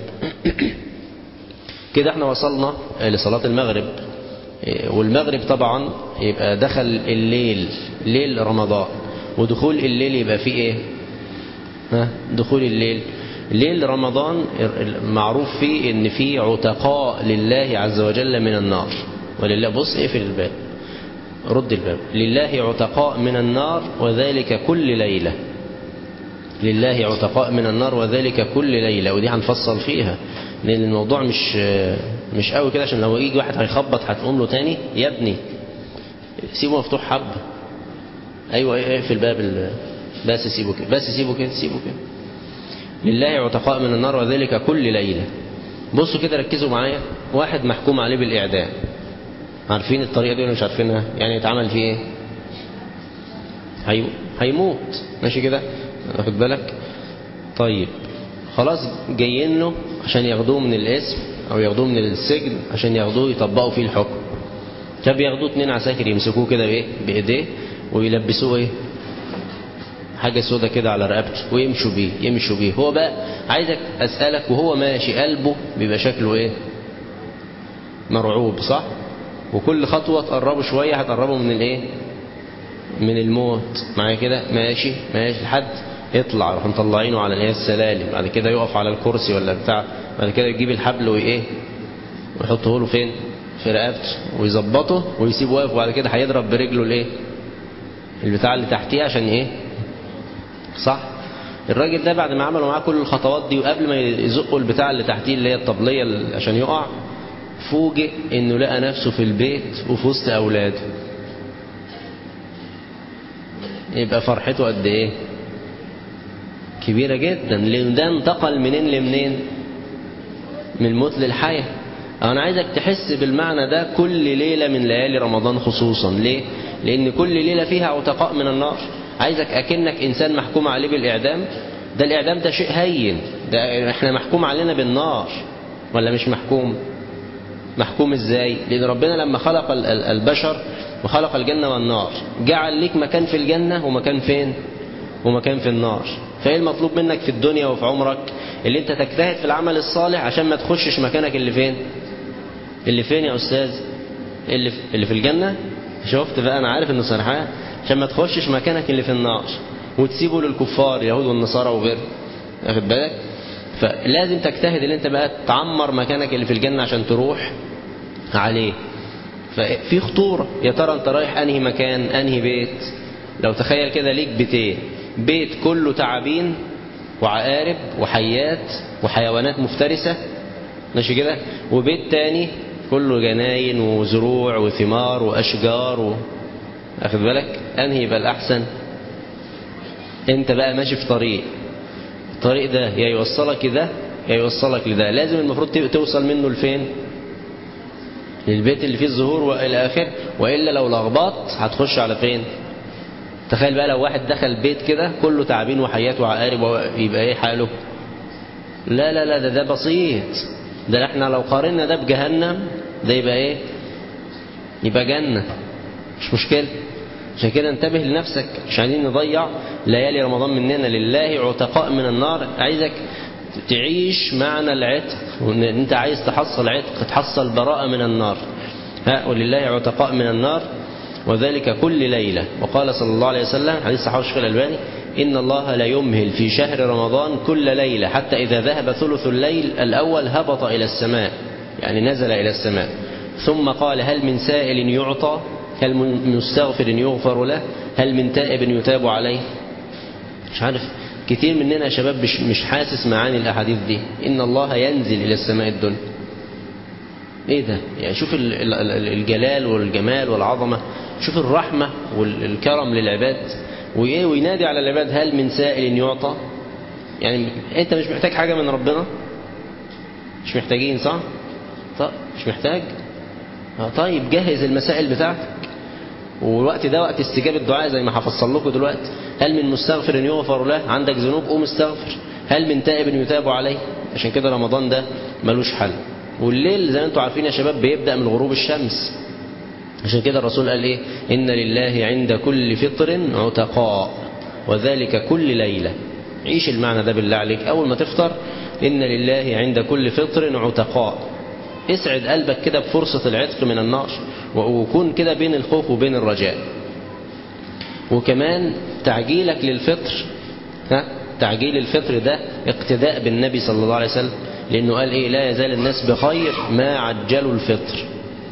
كده احنا وصلنا لصلاة المغرب والمغرب طبعا يبقى دخل الليل ليل رمضان ودخول الليل يبقى فيه ايه ها دخول الليل ليل رمضان معروف فيه ان فيه عتقاء لله عز وجل من النار ولله بص اقفل الباب رد الباب لله عتقاء من النار وذلك كل ليلة لله عتقاء من النار وذلك كل ليلة ودي هنفصل فيها لأن الموضوع مش مش قوي كده عشان لو يجي واحد هيخبط هتقوم له تاني يا ابني سيبه مفتوح حبة أيوة اقفل الباب بس سيبه كده بس سيبه كده سيبه كده لله عتقاء من النار وذلك كل ليلة بصوا كده ركزوا معايا واحد محكوم عليه بالإعدام عارفين الطريقة دي ولا مش عارفينها يعني يتعمل فيه ايه هي... هيموت ماشي كده واخد بالك طيب خلاص جايين له عشان ياخدوه من الاسم او ياخدوه من السجن عشان ياخدوه يطبقوا فيه الحكم فبياخدوه اتنين عساكر يمسكوه كده بايه بايديه ويلبسوه ايه حاجة سودة كده على رقبته ويمشوا بيه يمشوا بيه هو بقى عايزك أسألك وهو ماشي قلبه بيبقى شكله ايه مرعوب صح وكل خطوة تقربه شوية هتقربه من الايه من الموت معايا كده ماشي ماشي لحد يطلع يروح مطلعينه على الايه السلالم بعد كده يقف على الكرسي ولا بتاع بعد كده يجيب الحبل وايه ويحطه له فين في رقبته ويظبطه ويسيبه واقف وبعد كده هيضرب برجله الايه البتاع اللي تحتيه عشان ايه صح الراجل ده بعد ما عملوا معاه كل الخطوات دي وقبل ما يزقوا البتاع اللي تحتيه اللي هي الطبليه عشان يقع فوجئ انه لقى نفسه في البيت وفي وسط اولاده يبقى فرحته قد ايه كبيرة جدا لان ده انتقل منين لمنين من الموت للحياة انا عايزك تحس بالمعنى ده كل ليلة من ليالي رمضان خصوصا ليه لان كل ليلة فيها عتقاء من النار عايزك اكنك انسان محكوم عليه بالاعدام ده الاعدام ده شيء هين ده احنا محكوم علينا بالنار ولا مش محكوم محكوم ازاي لان ربنا لما خلق البشر وخلق الجنة والنار جعل ليك مكان في الجنة ومكان فين ومكان في النار فايه المطلوب منك في الدنيا وفي عمرك اللي انت تجتهد في العمل الصالح عشان ما تخشش مكانك اللي فين اللي فين يا استاذ اللي في, اللي في الجنة شفت بقى انا عارف انه سرحان عشان ما تخشش مكانك اللي في النار وتسيبه للكفار اليهود والنصارى وغيره واخد بالك فلازم تجتهد ان انت بقى تعمر مكانك اللي في الجنة عشان تروح عليه ففي خطورة يا ترى انت رايح انهي مكان انهي بيت لو تخيل كده ليك بيتين بيت كله تعابين وعقارب وحيات وحيوانات مفترسة ماشي كده وبيت تاني كله جناين وزروع وثمار وأشجار و... أخذ بالك أنهي يبقى الأحسن أنت بقى ماشي في طريق الطريق ده يا يوصلك ده يا يوصلك لده لازم المفروض توصل منه لفين للبيت اللي فيه الزهور والى اخره والا لو لخبطت هتخش على فين تخيل بقى لو واحد دخل بيت كده كله تعابين وحيات وعقارب يبقى ايه حاله لا لا لا ده ده بسيط ده احنا لو قارنا ده بجهنم ده يبقى ايه يبقى جنة مش مشكلة عشان كده انتبه لنفسك مش عايزين نضيع ليالي رمضان مننا لله عتقاء من النار عايزك تعيش معنى العتق وان انت عايز تحصل عتق تحصل براءة من النار ها ولله عتقاء من النار وذلك كل ليلة وقال صلى الله عليه وسلم حديث صحابه الشيخ الألباني إن الله لا يمهل في شهر رمضان كل ليلة حتى إذا ذهب ثلث الليل الأول هبط إلى السماء يعني نزل إلى السماء ثم قال هل من سائل يعطى هل من مستغفر يغفر له هل من تائب يتاب عليه مش عارف كتير مننا يا شباب مش, مش حاسس معاني الأحاديث دي إن الله ينزل إلى السماء الدنيا ايه ده يعني شوف الجلال والجمال والعظمة شوف الرحمة والكرم للعباد وايه وينادي على العباد هل من سائل يعطى يعني انت مش محتاج حاجة من ربنا مش محتاجين صح طيب مش محتاج طيب جهز المسائل بتاعتك والوقت ده وقت استجابة الدعاء زي ما هفصل لكم دلوقتي هل من مستغفر يغفر له عندك ذنوب قوم استغفر هل من تائب يتاب عليه عشان كده رمضان ده ملوش حل والليل زي ما انتم عارفين يا شباب بيبدأ من غروب الشمس عشان كده الرسول قال ايه إن لله عند كل فطر عتقاء وذلك كل ليلة عيش المعنى ده بالله عليك أول ما تفطر إن لله عند كل فطر عتقاء اسعد قلبك كده بفرصة العتق من النار وكون كده بين الخوف وبين الرجاء وكمان تعجيلك للفطر ها تعجيل الفطر ده اقتداء بالنبي صلى الله عليه وسلم لأنه قال إيه لا يزال الناس بخير ما عجلوا الفطر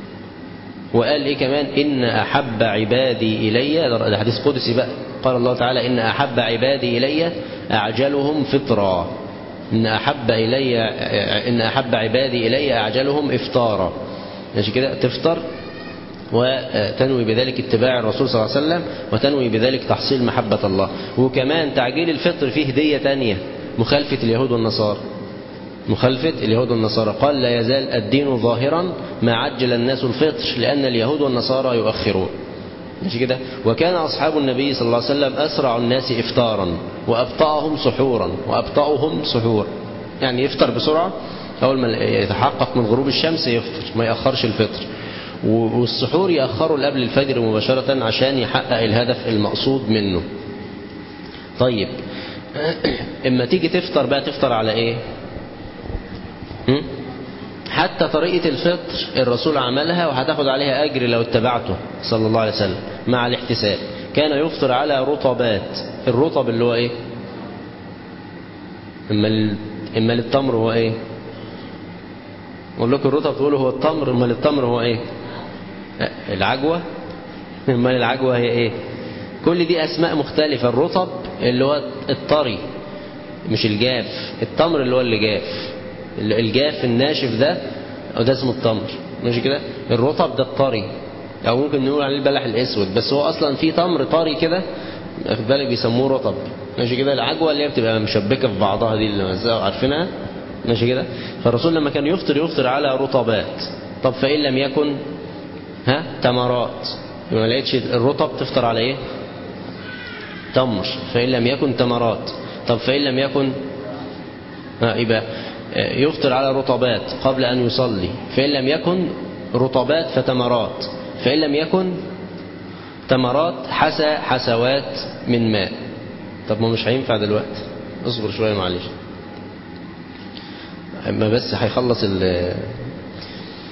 وقال إيه كمان إن أحب عبادي إلي ده حديث قدسي بقى قال الله تعالى إن أحب عبادي إلي أعجلهم فطرا إن أحب إلي إن أحب عبادي إلي أعجلهم إفطارا ماشي كده تفطر وتنوي بذلك اتباع الرسول صلى الله عليه وسلم وتنوي بذلك تحصيل محبة الله وكمان تعجيل الفطر فيه هدية تانية مخالفة اليهود والنصارى مخالفة اليهود والنصارى قال لا يزال الدين ظاهرا ما عجل الناس الفطر لأن اليهود والنصارى يؤخرون ماشي كده وكان أصحاب النبي صلى الله عليه وسلم أسرع الناس إفطارا وأبطأهم سحورا وأبطأهم سحورا يعني يفطر بسرعة أول ما يتحقق من غروب الشمس يفطر ما يأخرش الفطر والسحور يأخره قبل الفجر مباشرة عشان يحقق الهدف المقصود منه طيب اما تيجي تفطر بقى تفطر على ايه حتى طريقة الفطر الرسول عملها وهتاخد عليها أجر لو اتبعته صلى الله عليه وسلم مع الاحتساب كان يفطر على رطبات الرطب اللي هو ايه اما اما التمر هو ايه اقول لكم الرطب تقولوا هو التمر اما التمر هو ايه العجوة اما العجوة هي ايه كل دي اسماء مختلفة الرطب اللي هو الطري مش الجاف التمر اللي هو اللي جاف الجاف الناشف ده ده اسمه التمر ماشي كده الرطب ده الطري او ممكن نقول عليه البلح الاسود بس هو اصلا في تمر طري كده واخد بالك بيسموه رطب ماشي كده العجوه اللي هي بتبقى مشبكه في بعضها دي اللي عارفينها ماشي كده فالرسول لما كان يفطر يفطر على رطبات طب فان لم يكن ها تمرات ما لقيتش الرطب تفطر على ايه تمر فان لم يكن تمرات طب فان لم يكن ها يبقى يفطر على رطبات قبل أن يصلي فإن لم يكن رطبات فتمرات فإن لم يكن تمرات حسى حسوات من ماء طب ما مش هينفع دلوقتي اصبر شوية معلش اما بس هيخلص ال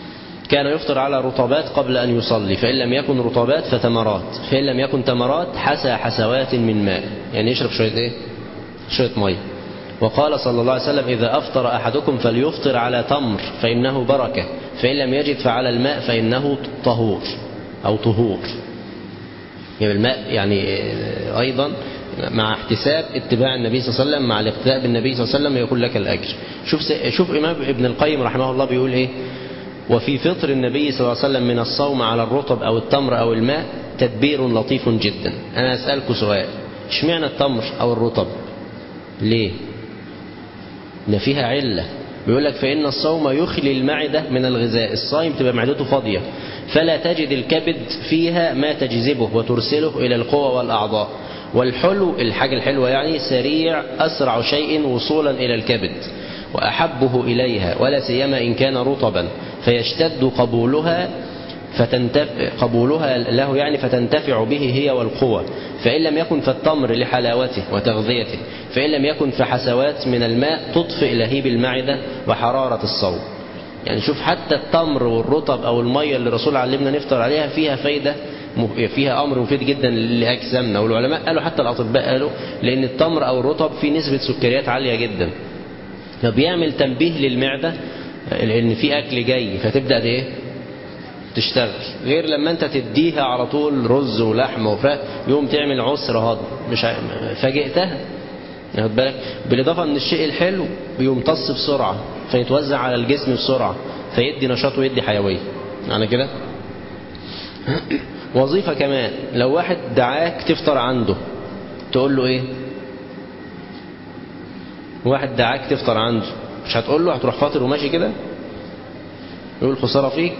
كان يفطر على رطبات قبل أن يصلي فإن لم يكن رطبات فتمرات فإن لم يكن تمرات حسى حسوات من ماء يعني يشرب شوية إيه شوية مية وقال صلى الله عليه وسلم إذا أفطر أحدكم فليفطر على تمر فإنه بركة فإن لم يجد فعلى الماء فإنه طهور أو طهور يعني الماء يعني أيضا مع احتساب اتباع النبي صلى الله عليه وسلم مع الاقتداء بالنبي صلى الله عليه وسلم يكون لك الأجر شوف شوف إمام ابن القيم رحمه الله بيقول إيه وفي فطر النبي صلى الله عليه وسلم من الصوم على الرطب أو التمر أو الماء تدبير لطيف جدا أنا أسألكم سؤال اشمعنى التمر أو الرطب ليه ده فيها علة بيقول لك فإن الصوم يخلي المعدة من الغذاء الصائم تبقى معدته فاضية فلا تجد الكبد فيها ما تجذبه وترسله إلى القوى والأعضاء والحلو الحاجة الحلوة يعني سريع أسرع شيء وصولا إلى الكبد وأحبه إليها ولا سيما إن كان رطبا فيشتد قبولها فتنتفع قبولها له يعني فتنتفع به هي والقوى فإن لم يكن فالتمر لحلاوته وتغذيته فإن لم يكن فحسوات من الماء تطفئ لهيب المعدة وحرارة الصوم يعني شوف حتى التمر والرطب أو المية اللي الرسول علمنا نفطر عليها فيها فايدة فيها أمر مفيد جدا لأجسامنا والعلماء قالوا حتى الأطباء قالوا لأن التمر أو الرطب فيه نسبة سكريات عالية جدا فبيعمل تنبيه للمعدة لأن في أكل جاي فتبدأ إيه تشتغل غير لما انت تديها على طول رز ولحم وفراخ يوم تعمل عسر هضم مش ع... فاجئتها واخد بالك بالاضافه ان الشيء الحلو بيمتص بسرعه فيتوزع على الجسم بسرعه فيدي نشاط ويدي حيويه معنى كده وظيفه كمان لو واحد دعاك تفطر عنده تقول له ايه واحد دعاك تفطر عنده مش هتقول له هتروح فاطر وماشي كده يقول خساره فيك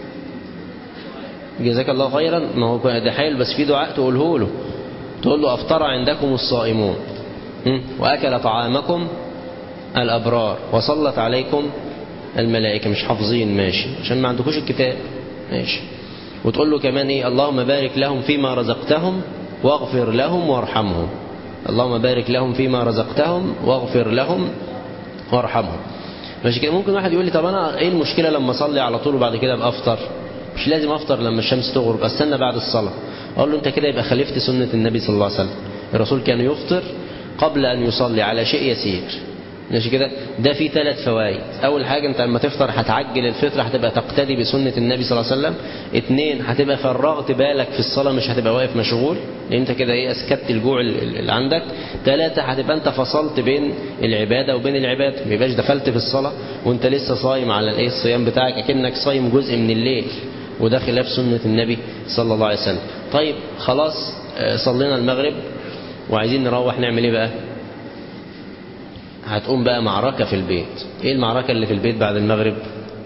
جزاك الله خيرا ما هو ده حلو بس في دعاء تقوله له تقول له أفطر عندكم الصائمون وأكل طعامكم الأبرار وصلت عليكم الملائكة مش حافظين ماشي عشان ما عندكوش الكتاب ماشي وتقول له كمان إيه اللهم بارك لهم فيما رزقتهم واغفر لهم وارحمهم اللهم بارك لهم فيما رزقتهم واغفر لهم وارحمهم ماشي كده ممكن واحد يقول لي طب أنا إيه المشكلة لما أصلي على طول وبعد كده أبقى أفطر مش لازم افطر لما الشمس تغرب استنى بعد الصلاة اقول له انت كده يبقى خالفت سنة النبي صلى الله عليه وسلم الرسول كان يفطر قبل ان يصلي على شيء يسير ماشي كده ده فيه ثلاث فوائد اول حاجة انت لما تفطر هتعجل الفطر هتبقى تقتدي بسنة النبي صلى الله عليه وسلم اثنين هتبقى فرغت بالك في الصلاة مش هتبقى واقف مشغول لان انت كده ايه اسكت الجوع اللي عندك ثلاثة هتبقى انت فصلت بين العبادة وبين العبادة ما يبقاش دخلت في الصلاة وانت لسه صايم على الايه الصيام بتاعك اكنك صايم جزء من الليل وده خلاف سنة النبي صلى الله عليه وسلم طيب خلاص صلينا المغرب وعايزين نروح نعمل ايه بقى هتقوم بقى معركة في البيت ايه المعركة اللي في البيت بعد المغرب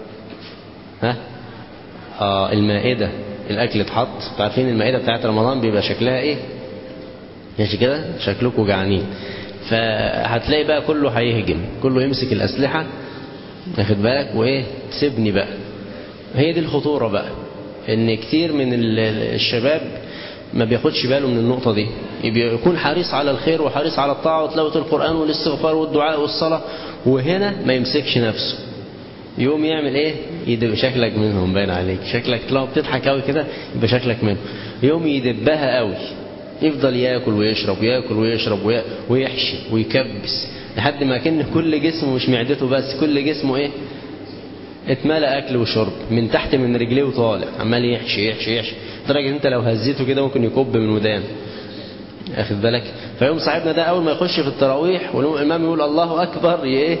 ها آه المائدة الاكل اتحط عارفين المائدة بتاعت رمضان بيبقى شكلها ايه ماشي كده شكلكم جعانين فهتلاقي بقى كله هيهجم كله يمسك الاسلحة واخد بالك وايه سيبني بقى هي دي الخطورة بقى ان كتير من الشباب ما بياخدش باله من النقطة دي يكون حريص على الخير وحريص على الطاعة وتلاوة القرآن والاستغفار والدعاء والصلاة وهنا ما يمسكش نفسه يقوم يعمل ايه يدب شكلك منهم باين عليك شكلك لو بتضحك قوي كده يبقى شكلك منهم يقوم يدبها قوي يفضل ياكل ويشرب وياكل ويشرب ويحشي ويكبس لحد ما كان كل جسمه مش معدته بس كل جسمه ايه اتملى اكل وشرب من تحت من رجليه وطالع عمال يحشي يحشي يحشي لدرجه انت لو هزيته كده ممكن يكب من ودان اخد بالك فيوم صاحبنا ده اول ما يخش في التراويح والامام يقول الله اكبر ايه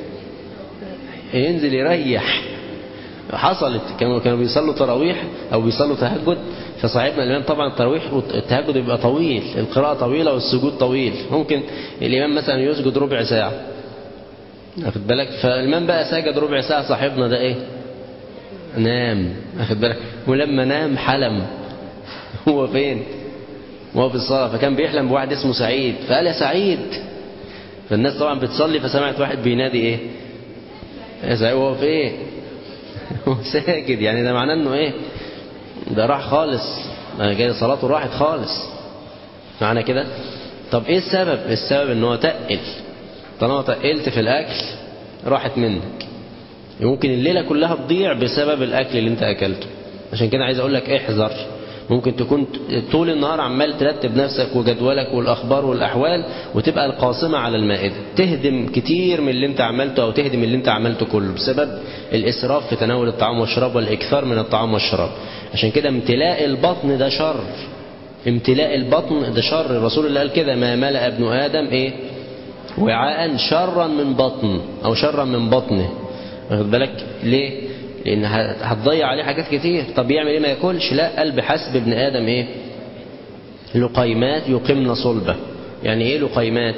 ينزل يريح حصلت كانوا كانوا بيصلوا تراويح او بيصلوا تهجد فصاحبنا الامام طبعا التراويح والتهجد بيبقى طويل القراءه طويله والسجود طويل ممكن الامام مثلا يسجد ربع ساعه واخد بالك فالإمام بقى سجد ربع ساعة صاحبنا ده إيه نام واخد بالك ولما نام حلم هو فين وهو في الصلاة فكان بيحلم بواحد اسمه سعيد فقال يا سعيد فالناس طبعا بتصلي فسمعت واحد بينادي إيه يا سعيد هو في إيه هو ساجد يعني ده معناه إنه إيه ده راح خالص جاي صلاته راحت خالص معنى كده طب إيه السبب السبب إن هو تقل طالما تقلت في الأكل راحت منك ممكن الليلة كلها تضيع بسبب الأكل اللي انت أكلته عشان كده عايز أقول لك احذر ممكن تكون طول النهار عمال ترتب نفسك وجدولك والأخبار والأحوال وتبقى القاصمة على المائدة تهدم كتير من اللي انت عملته أو تهدم اللي انت عملته كله بسبب الإسراف في تناول الطعام والشراب والإكثار من الطعام والشراب عشان كده امتلاء البطن ده شر امتلاء البطن ده شر الرسول اللي قال كده ما ملأ ابن آدم ايه وعاء شرا من بطن أو شرا من بطنه واخد بالك ليه لان هتضيع عليه حاجات كتير طب يعمل ايه ما ياكلش لا قال بحسب ابن ادم ايه لقيمات يقمن صلبه يعني ايه لقيمات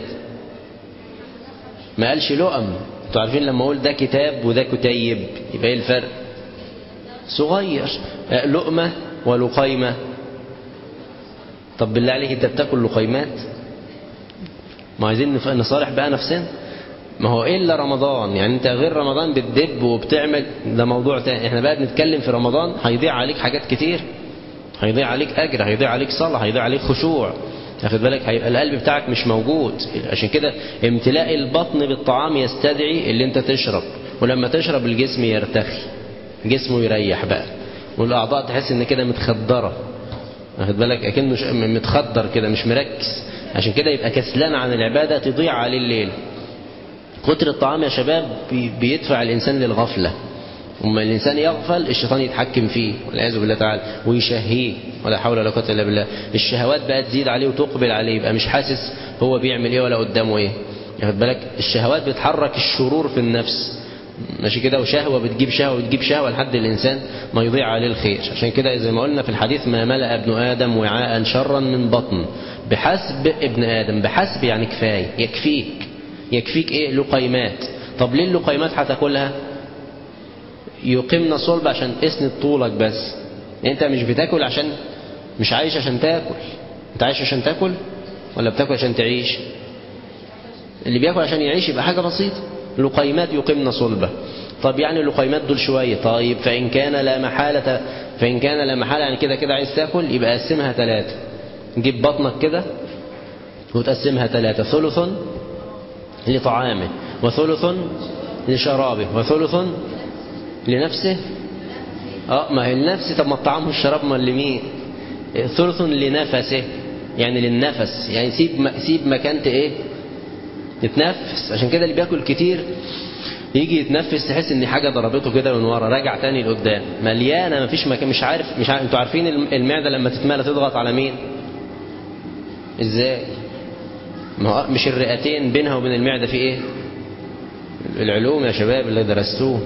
ما قالش لقم انتوا عارفين لما اقول ده كتاب وده كتيب يبقى ايه الفرق صغير لقمه ولقيمه طب بالله عليك انت بتاكل لقيمات ما عايزين نصالح بقى نفسنا ما هو إلا رمضان يعني أنت غير رمضان بتدب وبتعمل ده موضوع تاني احنا بقى بنتكلم في رمضان هيضيع عليك حاجات كتير هيضيع عليك أجر هيضيع عليك صلاة هيضيع عليك خشوع واخد بالك هيبقى القلب بتاعك مش موجود عشان كده امتلاء البطن بالطعام يستدعي اللي انت تشرب ولما تشرب الجسم يرتخي جسمه يريح بقى والأعضاء تحس ان كده متخدرة واخد بالك اكنه متخدر كده مش مركز عشان كده يبقى كسلان عن العبادة تضيع عليه الليل كتر الطعام يا شباب بيدفع الإنسان للغفلة وما الإنسان يغفل الشيطان يتحكم فيه والعياذ بالله تعالى ويشهيه ولا حول ولا قوة إلا بالله الشهوات بقى تزيد عليه وتقبل عليه يبقى مش حاسس هو بيعمل إيه ولا قدامه إيه ياخد بالك الشهوات بتحرك الشرور في النفس ماشي كده وشهوة بتجيب شهوة بتجيب شهوة لحد الإنسان ما يضيع عليه الخير عشان كده زي ما قلنا في الحديث ما ملأ ابن آدم وعاء شرا من بطن بحسب ابن آدم بحسب يعني كفاية يكفيك يكفيك ايه لقيمات طب ليه اللقيمات هتاكلها يقيمنا صلب عشان اسند طولك بس انت مش بتاكل عشان مش عايش عشان تاكل انت عايش عشان تاكل ولا بتاكل عشان تعيش اللي بياكل عشان يعيش يبقى حاجة بسيطة لقيمات يقيمنا صلبة طب يعني اللقيمات دول شوية طيب فإن كان لا محالة فإن كان لا محالة يعني كده كده عايز تاكل يبقى قسمها ثلاثة جيب بطنك كده وتقسمها ثلاثة ثلث لطعامه وثلث لشرابه وثلث لنفسه اه ما هي النفس طب ما الطعام والشراب ما لمين ثلث لنفسه يعني للنفس يعني سيب سيب مكان ايه يتنفس عشان كده اللي بياكل كتير يجي يتنفس تحس ان حاجه ضربته كده من ورا راجع تاني لقدام مليانه مفيش مكان مش عارف مش عارف انتوا عارفين المعده لما تتملى تضغط على مين ازاي ما مش الرئتين بينها وبين المعدة في ايه العلوم يا شباب اللي درستوه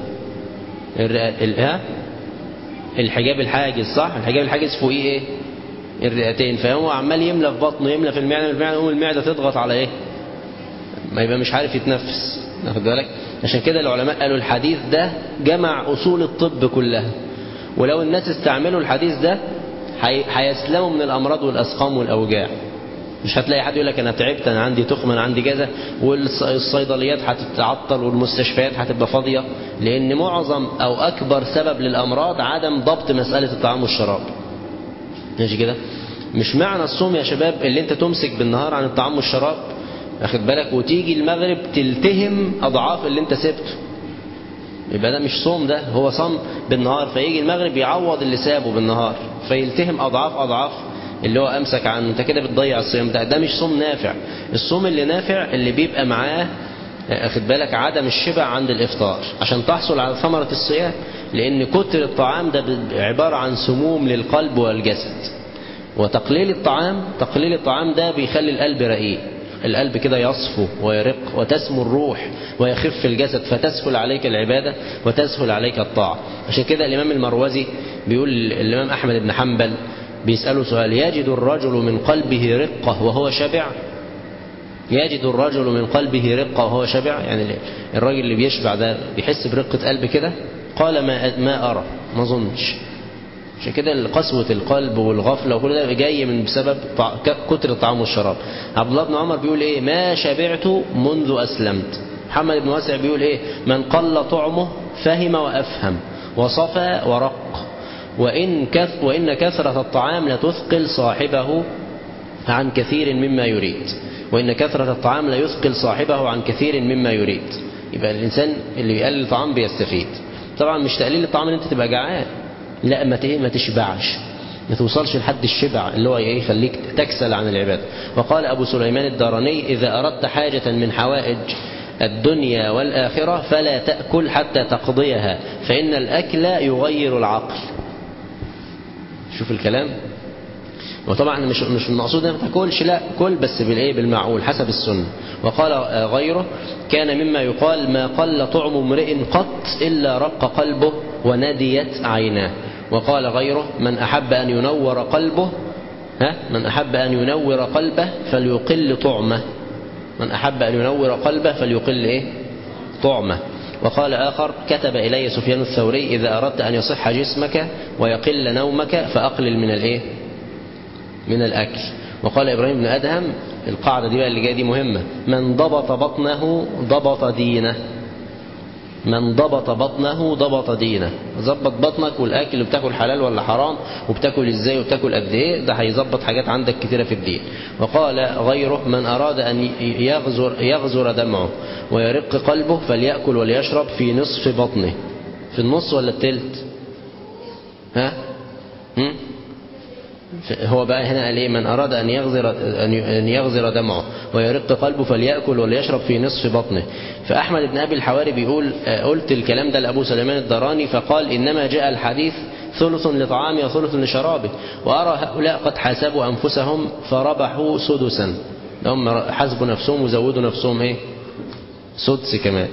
ها الحجاب الحاجز صح الحجاب الحاجز فوقيه ايه الرئتين فهو عمال يملى في بطنه يملى في المعدة المعدة يقوم المعدة تضغط على ايه ما يبقى مش عارف يتنفس واخد بالك عشان كده العلماء قالوا الحديث ده جمع اصول الطب كلها ولو الناس استعملوا الحديث ده هيسلموا من الامراض والاسقام والاوجاع مش هتلاقي حد يقول لك انا تعبت انا عندي تخم انا عندي كذا والصيدليات هتتعطل والمستشفيات هتبقى فاضيه لان معظم او اكبر سبب للامراض عدم ضبط مساله الطعام والشراب ماشي كده مش معنى الصوم يا شباب اللي انت تمسك بالنهار عن الطعام والشراب واخد بالك وتيجي المغرب تلتهم اضعاف اللي انت سبته يبقى ده مش صوم ده هو صام بالنهار فيجي المغرب يعوض اللي سابه بالنهار فيلتهم اضعاف اضعاف اللي هو امسك عنه انت كده بتضيع الصيام ده ده مش صوم نافع الصوم اللي نافع اللي بيبقى معاه اخد بالك عدم الشبع عند الافطار عشان تحصل على ثمرة الصيام لان كتر الطعام ده عبارة عن سموم للقلب والجسد وتقليل الطعام تقليل الطعام ده بيخلي القلب رقيق القلب كده يصفو ويرق وتسمو الروح ويخف الجسد فتسهل عليك العبادة وتسهل عليك الطاعة عشان كده الإمام المروزي بيقول الإمام أحمد بن حنبل بيسأله سؤال يجد الرجل من قلبه رقة وهو شبع يجد الرجل من قلبه رقة وهو شبع يعني الراجل اللي بيشبع ده بيحس برقة قلب كده قال ما ما أرى ما أظنش عشان كده قسوة القلب والغفلة وكل ده جاي من بسبب كتر الطعام والشراب عبد الله بن عمر بيقول ايه ما شبعت منذ أسلمت محمد بن واسع بيقول ايه من قل طعمه فهم وأفهم وصفى ورق وإن, كث وإن كثرة الطعام لتثقل صاحبه عن كثير مما يريد وإن كثرة الطعام لا يثقل صاحبه عن كثير مما يريد يبقى الإنسان اللي بيقلل الطعام بيستفيد طبعا مش تقليل الطعام ان انت تبقى جعان لا ما ما تشبعش ما توصلش لحد الشبع اللي هو ايه يخليك تكسل عن العبادة وقال أبو سليمان الداراني إذا أردت حاجة من حوائج الدنيا والآخرة فلا تأكل حتى تقضيها فإن الأكل يغير العقل شوف الكلام وطبعا مش مش المقصود انك ما تاكلش لا كل بس بالايه بالمعقول حسب السنه وقال غيره كان مما يقال ما قل طعم امرئ قط الا رق قلبه ونديت عيناه وقال غيره من احب ان ينور قلبه ها من احب ان ينور قلبه فليقل طعمه من احب ان ينور قلبه فليقل ايه طعمه وقال آخر كتب إلي سفيان الثوري إذا أردت أن يصح جسمك ويقل نومك فأقلل من الإيه من الأكل وقال إبراهيم بن أدهم القاعدة دي بقى اللي جاية دي مهمة من ضبط بطنه ضبط دينه من ضبط بطنه ضبط دينه ظبط بطنك والأكل بتاكل حلال ولا حرام وبتاكل إزاي وبتاكل قد إيه ده هيظبط حاجات عندك كتيرة في الدين وقال غيره من أراد أن يغزر, يغزر دمعه ويرق قلبه فليأكل وليشرب في نصف بطنه في النص ولا التلت ها هم؟ هو بقى هنا قال ايه من اراد ان يغزر ان يغزر دمعه ويرق قلبه فليأكل وليشرب في نصف بطنه فاحمد بن ابي الحواري بيقول قلت الكلام ده لابو سليمان الدراني فقال انما جاء الحديث ثلث لطعامه وثلث لشرابه وارى هؤلاء قد حاسبوا انفسهم فربحوا سدسا هم حسبوا نفسهم وزودوا نفسهم ايه سدس كمان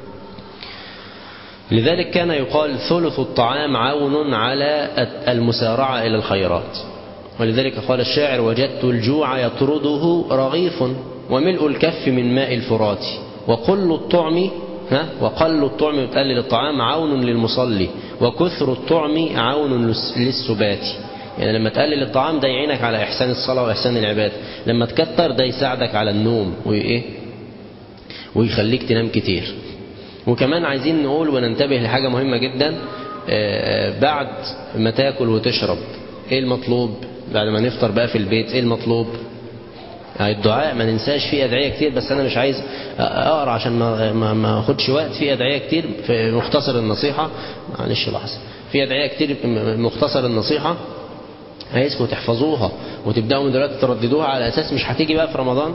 لذلك كان يقال ثلث الطعام عون على المسارعة إلى الخيرات ولذلك قال الشاعر وجدت الجوع يطرده رغيف وملء الكف من ماء الفرات وقل الطعم ها وقل الطعم بتقلل الطعام عون للمصلي وكثر الطعم عون للسبات يعني لما تقلل الطعام ده يعينك على إحسان الصلاة وإحسان العبادة لما تكتر ده يساعدك على النوم وإيه ويخليك تنام كتير وكمان عايزين نقول وننتبه لحاجة مهمة جدا بعد ما تاكل وتشرب ايه المطلوب بعد ما نفطر بقى في البيت ايه المطلوب يعني الدعاء ما ننساش فيه ادعيه كتير بس انا مش عايز اقرا عشان ما ما, ما اخدش وقت في ادعيه كتير في مختصر النصيحه معلش لحظه في ادعيه كتير مختصر النصيحه عايزكم تحفظوها وتبداوا من دلوقتي ترددوها على اساس مش هتيجي بقى في رمضان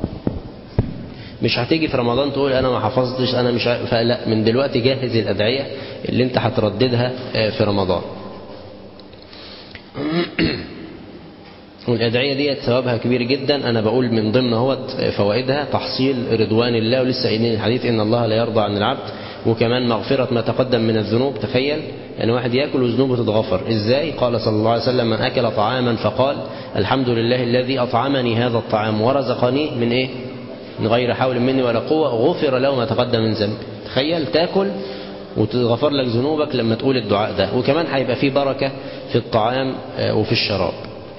مش هتيجي في رمضان تقول انا ما حفظتش انا مش فلا من دلوقتي جهز الادعيه اللي انت هترددها في رمضان والأدعية دي ثوابها كبير جدا أنا بقول من ضمن هو فوائدها تحصيل رضوان الله ولسه قايلين الحديث إن الله لا يرضى عن العبد وكمان مغفرة ما تقدم من الذنوب تخيل يعني واحد يأكل وذنوبه تتغفر إزاي قال صلى الله عليه وسلم من أكل طعاما فقال الحمد لله الذي أطعمني هذا الطعام ورزقني من إيه من غير حول مني ولا قوة غفر له ما تقدم من ذنب تخيل تاكل وتغفر لك ذنوبك لما تقول الدعاء ده وكمان هيبقى فيه بركة في الطعام وفي الشراب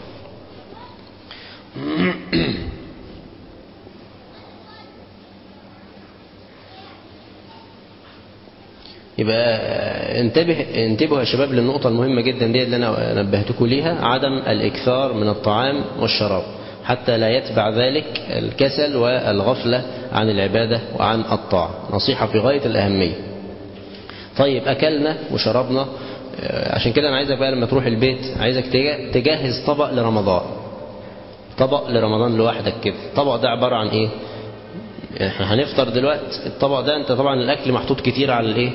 يبقى انتبه انتبهوا يا شباب للنقطة المهمة جدا دي اللي أنا نبهتكم ليها عدم الإكثار من الطعام والشراب حتى لا يتبع ذلك الكسل والغفلة عن العبادة وعن الطاعة نصيحة في غاية الأهمية طيب أكلنا وشربنا عشان كده أنا عايزك بقى لما تروح البيت عايزك تجهز طبق لرمضان طبق لرمضان لوحدك كده الطبق ده عبارة عن ايه احنا هنفطر دلوقتي الطبق ده انت طبعا الاكل محطوط كتير على الايه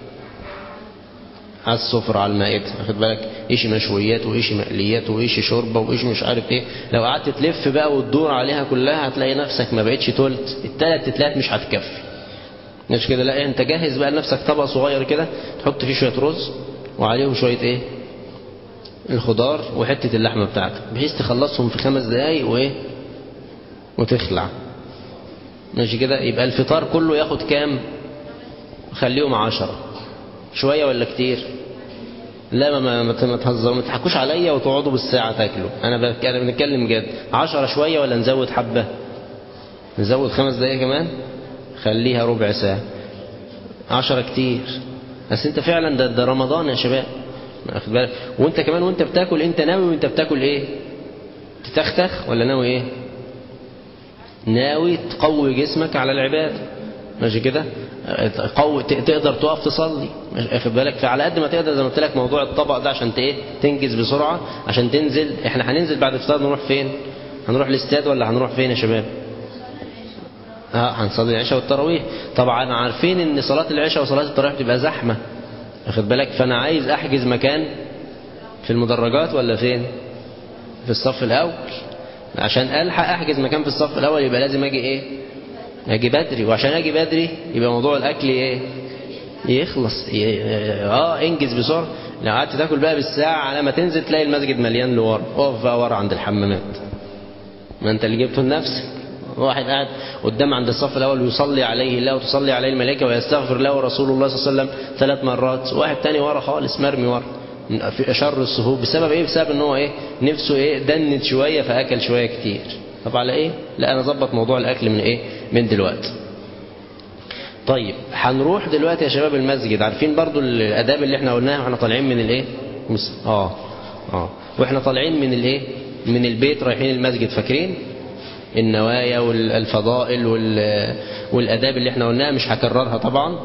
على السفرة على المائدة واخد بالك ايش مشويات وايش مقليات وايش شوربة وايش مش عارف ايه لو قعدت تلف بقى وتدور عليها كلها هتلاقي نفسك ما بقتش تلت التلات تتلات مش هتكفي مش كده لا انت جهز بقى لنفسك طبق صغير كده تحط فيه شوية رز وعليهم شوية ايه الخضار وحتة اللحمة بتاعتك بحيث تخلصهم في خمس دقايق وايه وتخلع ماشي كده يبقى الفطار كله ياخد كام خليهم عشرة شوية ولا كتير لا ما ما تهزروا ما تضحكوش عليا وتقعدوا بالساعة تاكلوا انا انا بنتكلم جد عشرة شوية ولا نزود حبة نزود خمس دقايق كمان خليها ربع ساعة عشرة كتير بس انت فعلا ده, ده رمضان يا شباب واخد بالك وانت كمان وانت بتاكل انت ناوي وانت بتاكل ايه تتختخ ولا ناوي ايه ناوي تقوي جسمك على العبادة ماشي كده قوي تقدر تقف تصلي واخد بالك فعلى قد ما تقدر زي ما قلت لك موضوع الطبق ده عشان ايه تنجز بسرعه عشان تنزل احنا هننزل بعد الفطار نروح فين هنروح الاستاد ولا هنروح فين يا شباب اه هنصلي العشاء والتراويح طبعا عارفين ان صلاه العشاء وصلاه التراويح بتبقى زحمه واخد بالك فانا عايز احجز مكان في المدرجات ولا فين في الصف الاول عشان الحق احجز مكان في الصف الاول يبقى لازم اجي ايه اجي بدري وعشان اجي بدري يبقى موضوع الاكل ايه يخلص اه انجز بسرعه لو قعدت تاكل بقى بالساعه على ما تنزل تلاقي المسجد مليان لورا اقف بقى ورا عند الحمامات ما انت اللي جبته لنفسك واحد قاعد قدام عند الصف الاول ويصلي عليه الله وتصلي عليه الملائكه ويستغفر له رسول الله صلى الله عليه وسلم ثلاث مرات واحد تاني ورا خالص مرمي ورا في شر الصفوف بسبب ايه بسبب ان هو ايه نفسه ايه دنت شويه فاكل شويه كتير طب على ايه لا انا اظبط موضوع الاكل من ايه من دلوقتي طيب هنروح دلوقتي يا شباب المسجد عارفين برضو الاداب اللي احنا قلناها واحنا طالعين من الايه اه اه واحنا طالعين من الايه من البيت رايحين المسجد فاكرين النوايا والفضائل والاداب اللي احنا قلناها مش هكررها طبعا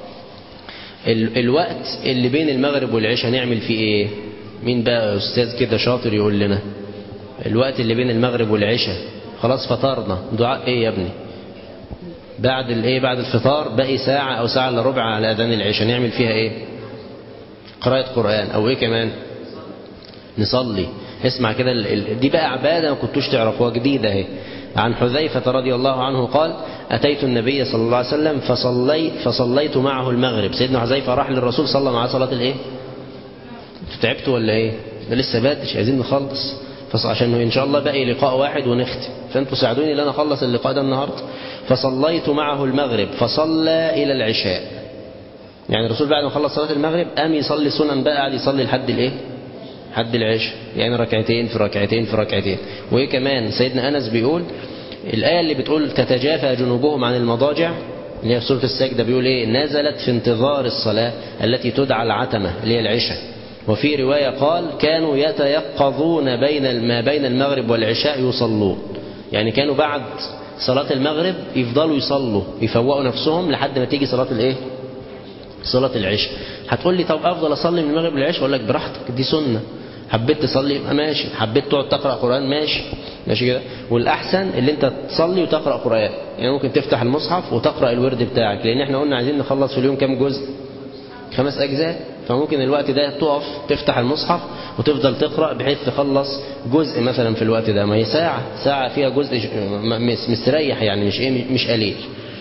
الوقت اللي بين المغرب والعشاء نعمل فيه ايه مين بقى استاذ كده شاطر يقول لنا الوقت اللي بين المغرب والعشاء خلاص فطرنا دعاء ايه يا ابني بعد الايه بعد الفطار باقي ساعة او ساعة الا ربع على اذان العشاء نعمل فيها ايه قراءة قرآن او ايه كمان نصلي اسمع كده دي بقى عبادة ما كنتوش تعرفوها جديدة اهي عن حذيفة رضي الله عنه قال أتيت النبي صلى الله عليه وسلم فصليت, فصليت معه المغرب سيدنا حذيفة راح للرسول صلى معاه صلاة الايه تعبتوا ولا ايه ده لسه بدري عايزين نخلص عشان ان شاء الله باقي لقاء واحد ونختم فانتوا ساعدوني ان انا اخلص اللقاء ده النهارده فصليت معه المغرب فصلى الى العشاء يعني الرسول بعد ما خلص صلاه المغرب قام يصلي سنن بقى قعد يصلي لحد الايه حد العشاء يعني ركعتين في ركعتين في ركعتين وايه كمان سيدنا انس بيقول الايه اللي بتقول تتجافى جنوبهم عن المضاجع اللي هي في سوره السجده بيقول ايه نزلت في انتظار الصلاه التي تدعى العتمه اللي هي العشاء وفي روايه قال كانوا يتيقظون بين ما بين المغرب والعشاء يصلون يعني كانوا بعد صلاة المغرب يفضلوا يصلوا يفوقوا نفسهم لحد ما تيجي صلاة الايه صلاة العشاء هتقول لي طب افضل اصلي من المغرب للعشاء اقول لك براحتك دي سنة حبيت تصلي يبقى ماشي حبيت تقعد تقرا قران ماشي ماشي كده والاحسن اللي انت تصلي وتقرا قران يعني ممكن تفتح المصحف وتقرا الورد بتاعك لان احنا قلنا عايزين نخلص في اليوم كام جزء خمس اجزاء فممكن الوقت ده تقف تفتح المصحف وتفضل تقرا بحيث تخلص جزء مثلا في الوقت ده ما هي ساعه ساعه فيها جزء مستريح يعني مش ايه مش قليل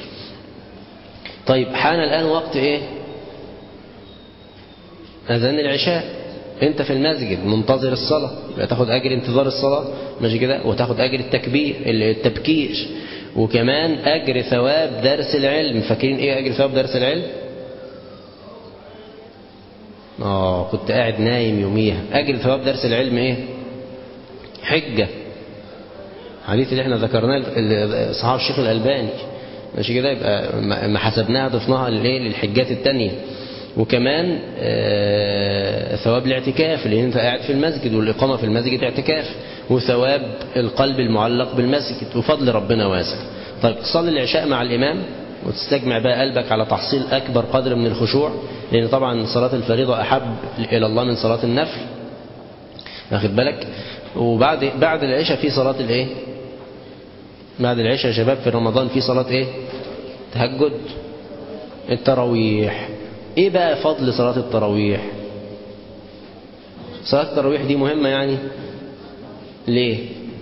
طيب حان الان وقت ايه اذان العشاء انت في المسجد منتظر الصلاة يبقى تاخد اجر انتظار الصلاة ماشي كده وتاخد اجر التكبير التبكير وكمان اجر ثواب درس العلم فاكرين ايه اجر ثواب درس العلم اه كنت قاعد نايم يوميها اجر ثواب درس العلم ايه حجة حديث اللي احنا ذكرناه صحاب الشيخ الالباني ماشي كده يبقى ما حسبناها ضفناها للايه للحجات التانية وكمان ثواب الاعتكاف لان انت قاعد في المسجد والاقامه في المسجد اعتكاف وثواب القلب المعلق بالمسجد وفضل ربنا واسع طيب تصلي العشاء مع الامام وتستجمع بقى قلبك على تحصيل اكبر قدر من الخشوع لان طبعا صلاه الفريضه احب الى الله من صلاه النفل واخد بالك وبعد بعد العشاء في صلاه الايه بعد العشاء يا شباب في رمضان في صلاه ايه تهجد التراويح ايه بقى فضل صلاة التراويح صلاة التراويح دي مهمة يعني ليه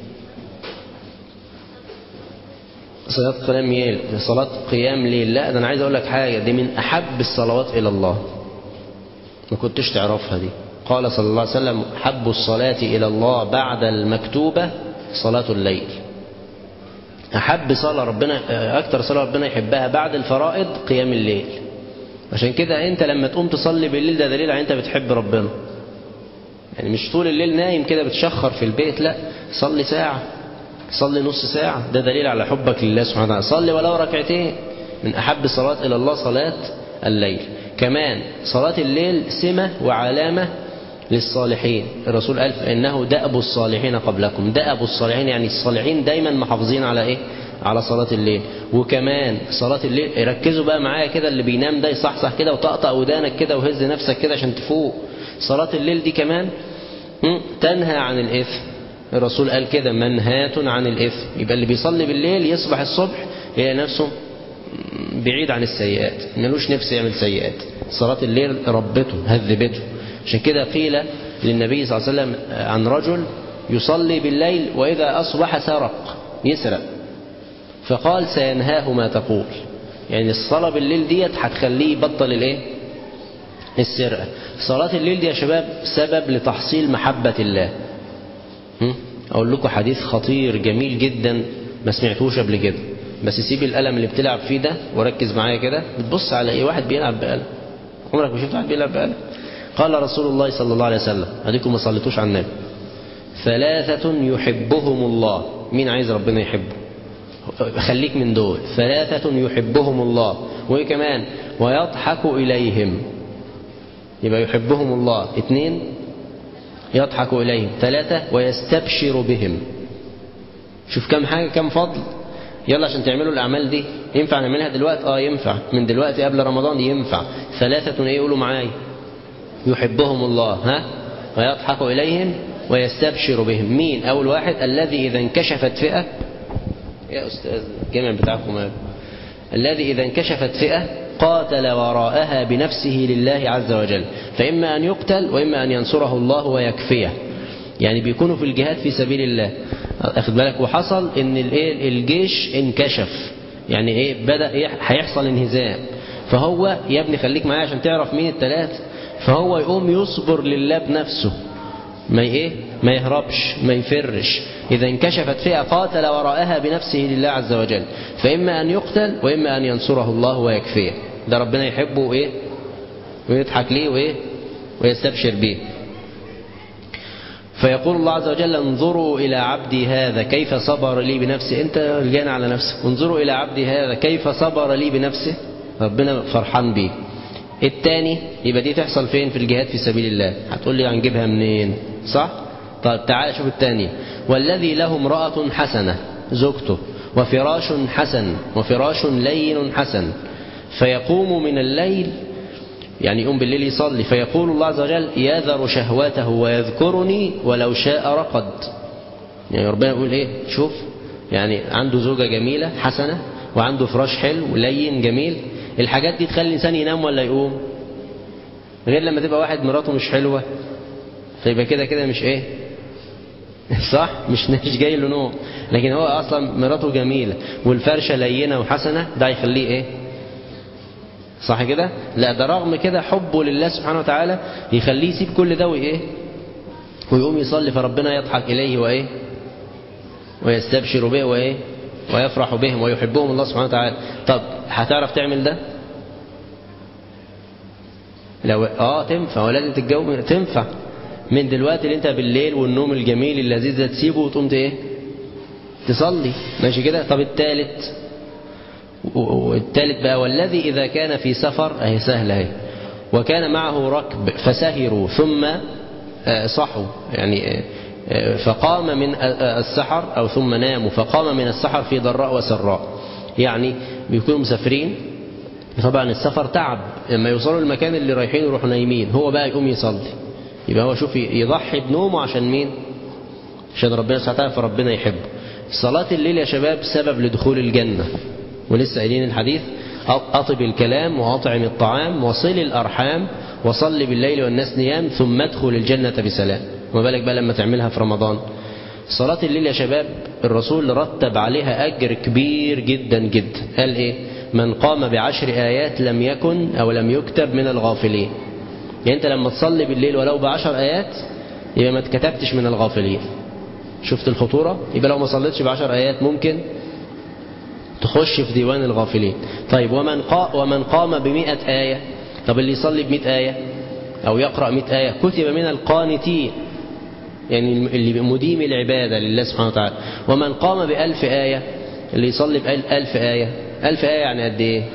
صلاة قيام ليل صلاة قيام ليل لا ده انا عايز اقول لك حاجة دي من احب الصلوات الى الله ما كنتش تعرفها دي قال صلى الله عليه وسلم حب الصلاة الى الله بعد المكتوبة صلاة الليل احب صلاة ربنا اكتر صلاة ربنا يحبها بعد الفرائض قيام الليل عشان كده انت لما تقوم تصلي بالليل ده دليل على انت بتحب ربنا يعني مش طول الليل نايم كده بتشخر في البيت لا صلي ساعة صلي نص ساعة ده دليل على حبك لله سبحانه وتعالى صلي ولو ركعتين من أحب الصلاة إلى الله صلاة الليل كمان صلاة الليل سمة وعلامة للصالحين الرسول قال إنه دأب الصالحين قبلكم دأب الصالحين يعني الصالحين دايما محافظين على إيه على صلاة الليل وكمان صلاة الليل ركزوا بقى معايا كده اللي بينام ده يصحصح كده وطقطق ودانك كده وهز نفسك كده عشان تفوق صلاة الليل دي كمان تنهى عن الإثم الرسول قال كده منهاة عن الإثم يبقى اللي بيصلي بالليل يصبح الصبح يلاقي نفسه بعيد عن السيئات ملوش نفس يعمل سيئات صلاة الليل ربته هذبته عشان كده قيل للنبي صلى الله عليه وسلم عن رجل يصلي بالليل وإذا أصبح سرق يسرق فقال سينهاه ما تقول يعني الصلاة بالليل ديت هتخليه يبطل الايه السرقة صلاة الليل دي يا شباب سبب لتحصيل محبة الله أقول لكم حديث خطير جميل جدا ما سمعتوش قبل كده بس سيب القلم اللي بتلعب فيه ده وركز معايا كده بتبص على ايه واحد بيلعب بقلم عمرك ما شفت واحد بيلعب بقلم قال رسول الله صلى الله عليه وسلم اديكم ما صليتوش على النبي ثلاثة يحبهم الله مين عايز ربنا يحبه خليك من دول ثلاثة يحبهم الله وإيه كمان ويضحك إليهم يبقى يحبهم الله اثنين يضحك إليهم ثلاثة ويستبشر بهم شوف كم حاجة كم فضل يلا عشان تعملوا الأعمال دي ينفع نعملها دلوقتي اه ينفع من دلوقتي قبل رمضان ينفع ثلاثة ايه يقولوا معايا يحبهم الله ها ويضحك إليهم ويستبشر بهم مين أول واحد الذي إذا انكشفت فئة يا أستاذ الجامع بتاعكم مال الذي إذا انكشفت فئة قاتل وراءها بنفسه لله عز وجل فإما أن يقتل وإما أن ينصره الله ويكفيه يعني بيكونوا في الجهاد في سبيل الله أخذ بالك وحصل إن الإيه الجيش انكشف يعني إيه بدأ إيه هيحصل انهزام فهو يا ابني خليك معايا عشان تعرف مين الثلاث فهو يقوم يصبر لله بنفسه ما ايه ما يهربش ما يفرش إذا انكشفت فئة قاتل وراءها بنفسه لله عز وجل فإما أن يقتل وإما أن ينصره الله ويكفيه ده ربنا يحبه إيه ويضحك ليه وإيه ويستبشر به فيقول الله عز وجل انظروا إلى عبدي هذا كيف صبر لي بنفسه أنت الجان على نفسك انظروا إلى عبدي هذا كيف صبر لي بنفسه ربنا فرحان بيه الثاني يبقى دي تحصل فين في الجهاد في سبيل الله هتقول لي هنجيبها منين صح طيب تعال شوف الثاني والذي له امرأة حسنة زوجته وفراش حسن وفراش لين حسن فيقوم من الليل يعني يقوم بالليل يصلي فيقول الله عز وجل يذر شهواته ويذكرني ولو شاء رقد يعني ربنا يقول ايه شوف يعني عنده زوجة جميلة حسنة وعنده فراش حلو لين جميل الحاجات دي تخلي الإنسان ينام ولا يقوم غير لما تبقى واحد مراته مش حلوة فيبقى كده كده مش ايه صح مش مش جاي له نوم لكن هو اصلا مراته جميلة والفرشة لينة وحسنة ده يخليه ايه صح كده لا ده رغم كده حبه لله سبحانه وتعالى يخليه يسيب كل ده وايه ويقوم يصلي فربنا يضحك اليه وايه ويستبشر به وايه ويفرح بهم ويحبهم الله سبحانه وتعالى طب هتعرف تعمل ده لو اه تنفع ولازم تتجوز تنفع من دلوقتي اللي انت بالليل والنوم الجميل اللذيذ ده تسيبه وتقوم ايه تصلي ماشي كده طب الثالث والثالث بقى والذي إذا كان في سفر اهي سهلة اهي وكان معه ركب فسهروا ثم صحوا يعني فقام من السحر أو ثم ناموا فقام من السحر في ضراء وسراء يعني بيكونوا مسافرين طبعا السفر تعب لما يوصلوا المكان اللي رايحين يروحوا نايمين هو بقى يقوم يصلي يبقى هو شوف يضحي بنومه عشان مين عشان ربنا سبحانه وتعالى فربنا يحبه صلاة الليل يا شباب سبب لدخول الجنة ولسه قايلين الحديث أطب الكلام وأطعم الطعام وصل الأرحام وصل بالليل والناس نيام ثم ادخل الجنة بسلام وما بالك بقى لما تعملها في رمضان صلاة الليل يا شباب الرسول رتب عليها أجر كبير جدا جدا قال إيه من قام بعشر آيات لم يكن أو لم يكتب من الغافلين يعني أنت لما تصلي بالليل ولو بعشر آيات يبقى ما اتكتبتش من الغافلين شفت الخطورة يبقى لو ما صليتش بعشر آيات ممكن تخش في ديوان الغافلين طيب ومن, قا ومن قام بمئة آية طب اللي يصلي بمئة آية أو يقرأ مئة آية كتب من القانتين يعني اللي مديم العبادة لله سبحانه وتعالى ومن قام بألف آية اللي يصلي بألف آية ألف آية يعني قد إيه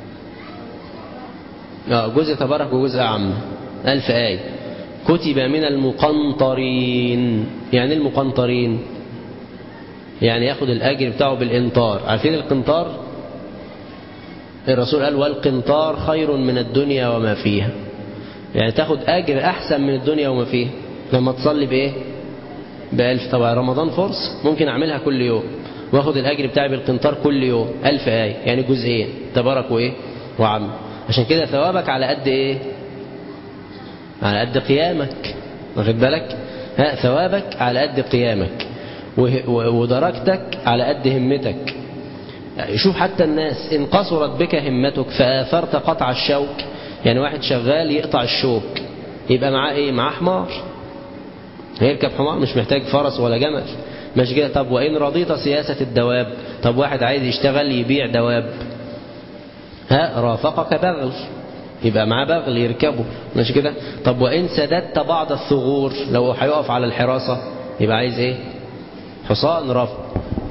آه جزء تبارك وجزء عام ألف آية كتب من المقنطرين يعني المقنطرين يعني ياخد الأجر بتاعه بالإنطار عارفين القنطار الرسول قال والقنطار خير من الدنيا وما فيها يعني تاخد أجر أحسن من الدنيا وما فيها لما تصلي بإيه بألف طبعا رمضان فرصة ممكن أعملها كل يوم واخد الأجر بتاعي بالقنطار كل يوم ألف آية يعني جزئين تبارك وإيه وعم عشان كده ثوابك على قد إيه على قد قيامك واخد بالك ها ثوابك على قد قيامك ودرجتك على قد همتك يعني شوف حتى الناس إن قصرت بك همتك فآثرت قطع الشوك يعني واحد شغال يقطع الشوك يبقى معاه ايه معاه حمار هيركب حمار مش محتاج فرس ولا جمل مش كده طب وإن رضيت سياسة الدواب طب واحد عايز يشتغل يبيع دواب ها رافقك بغل يبقى معاه بغل يركبه مش كده طب وإن سددت بعض الثغور لو هيقف على الحراسة يبقى عايز ايه حصان رافق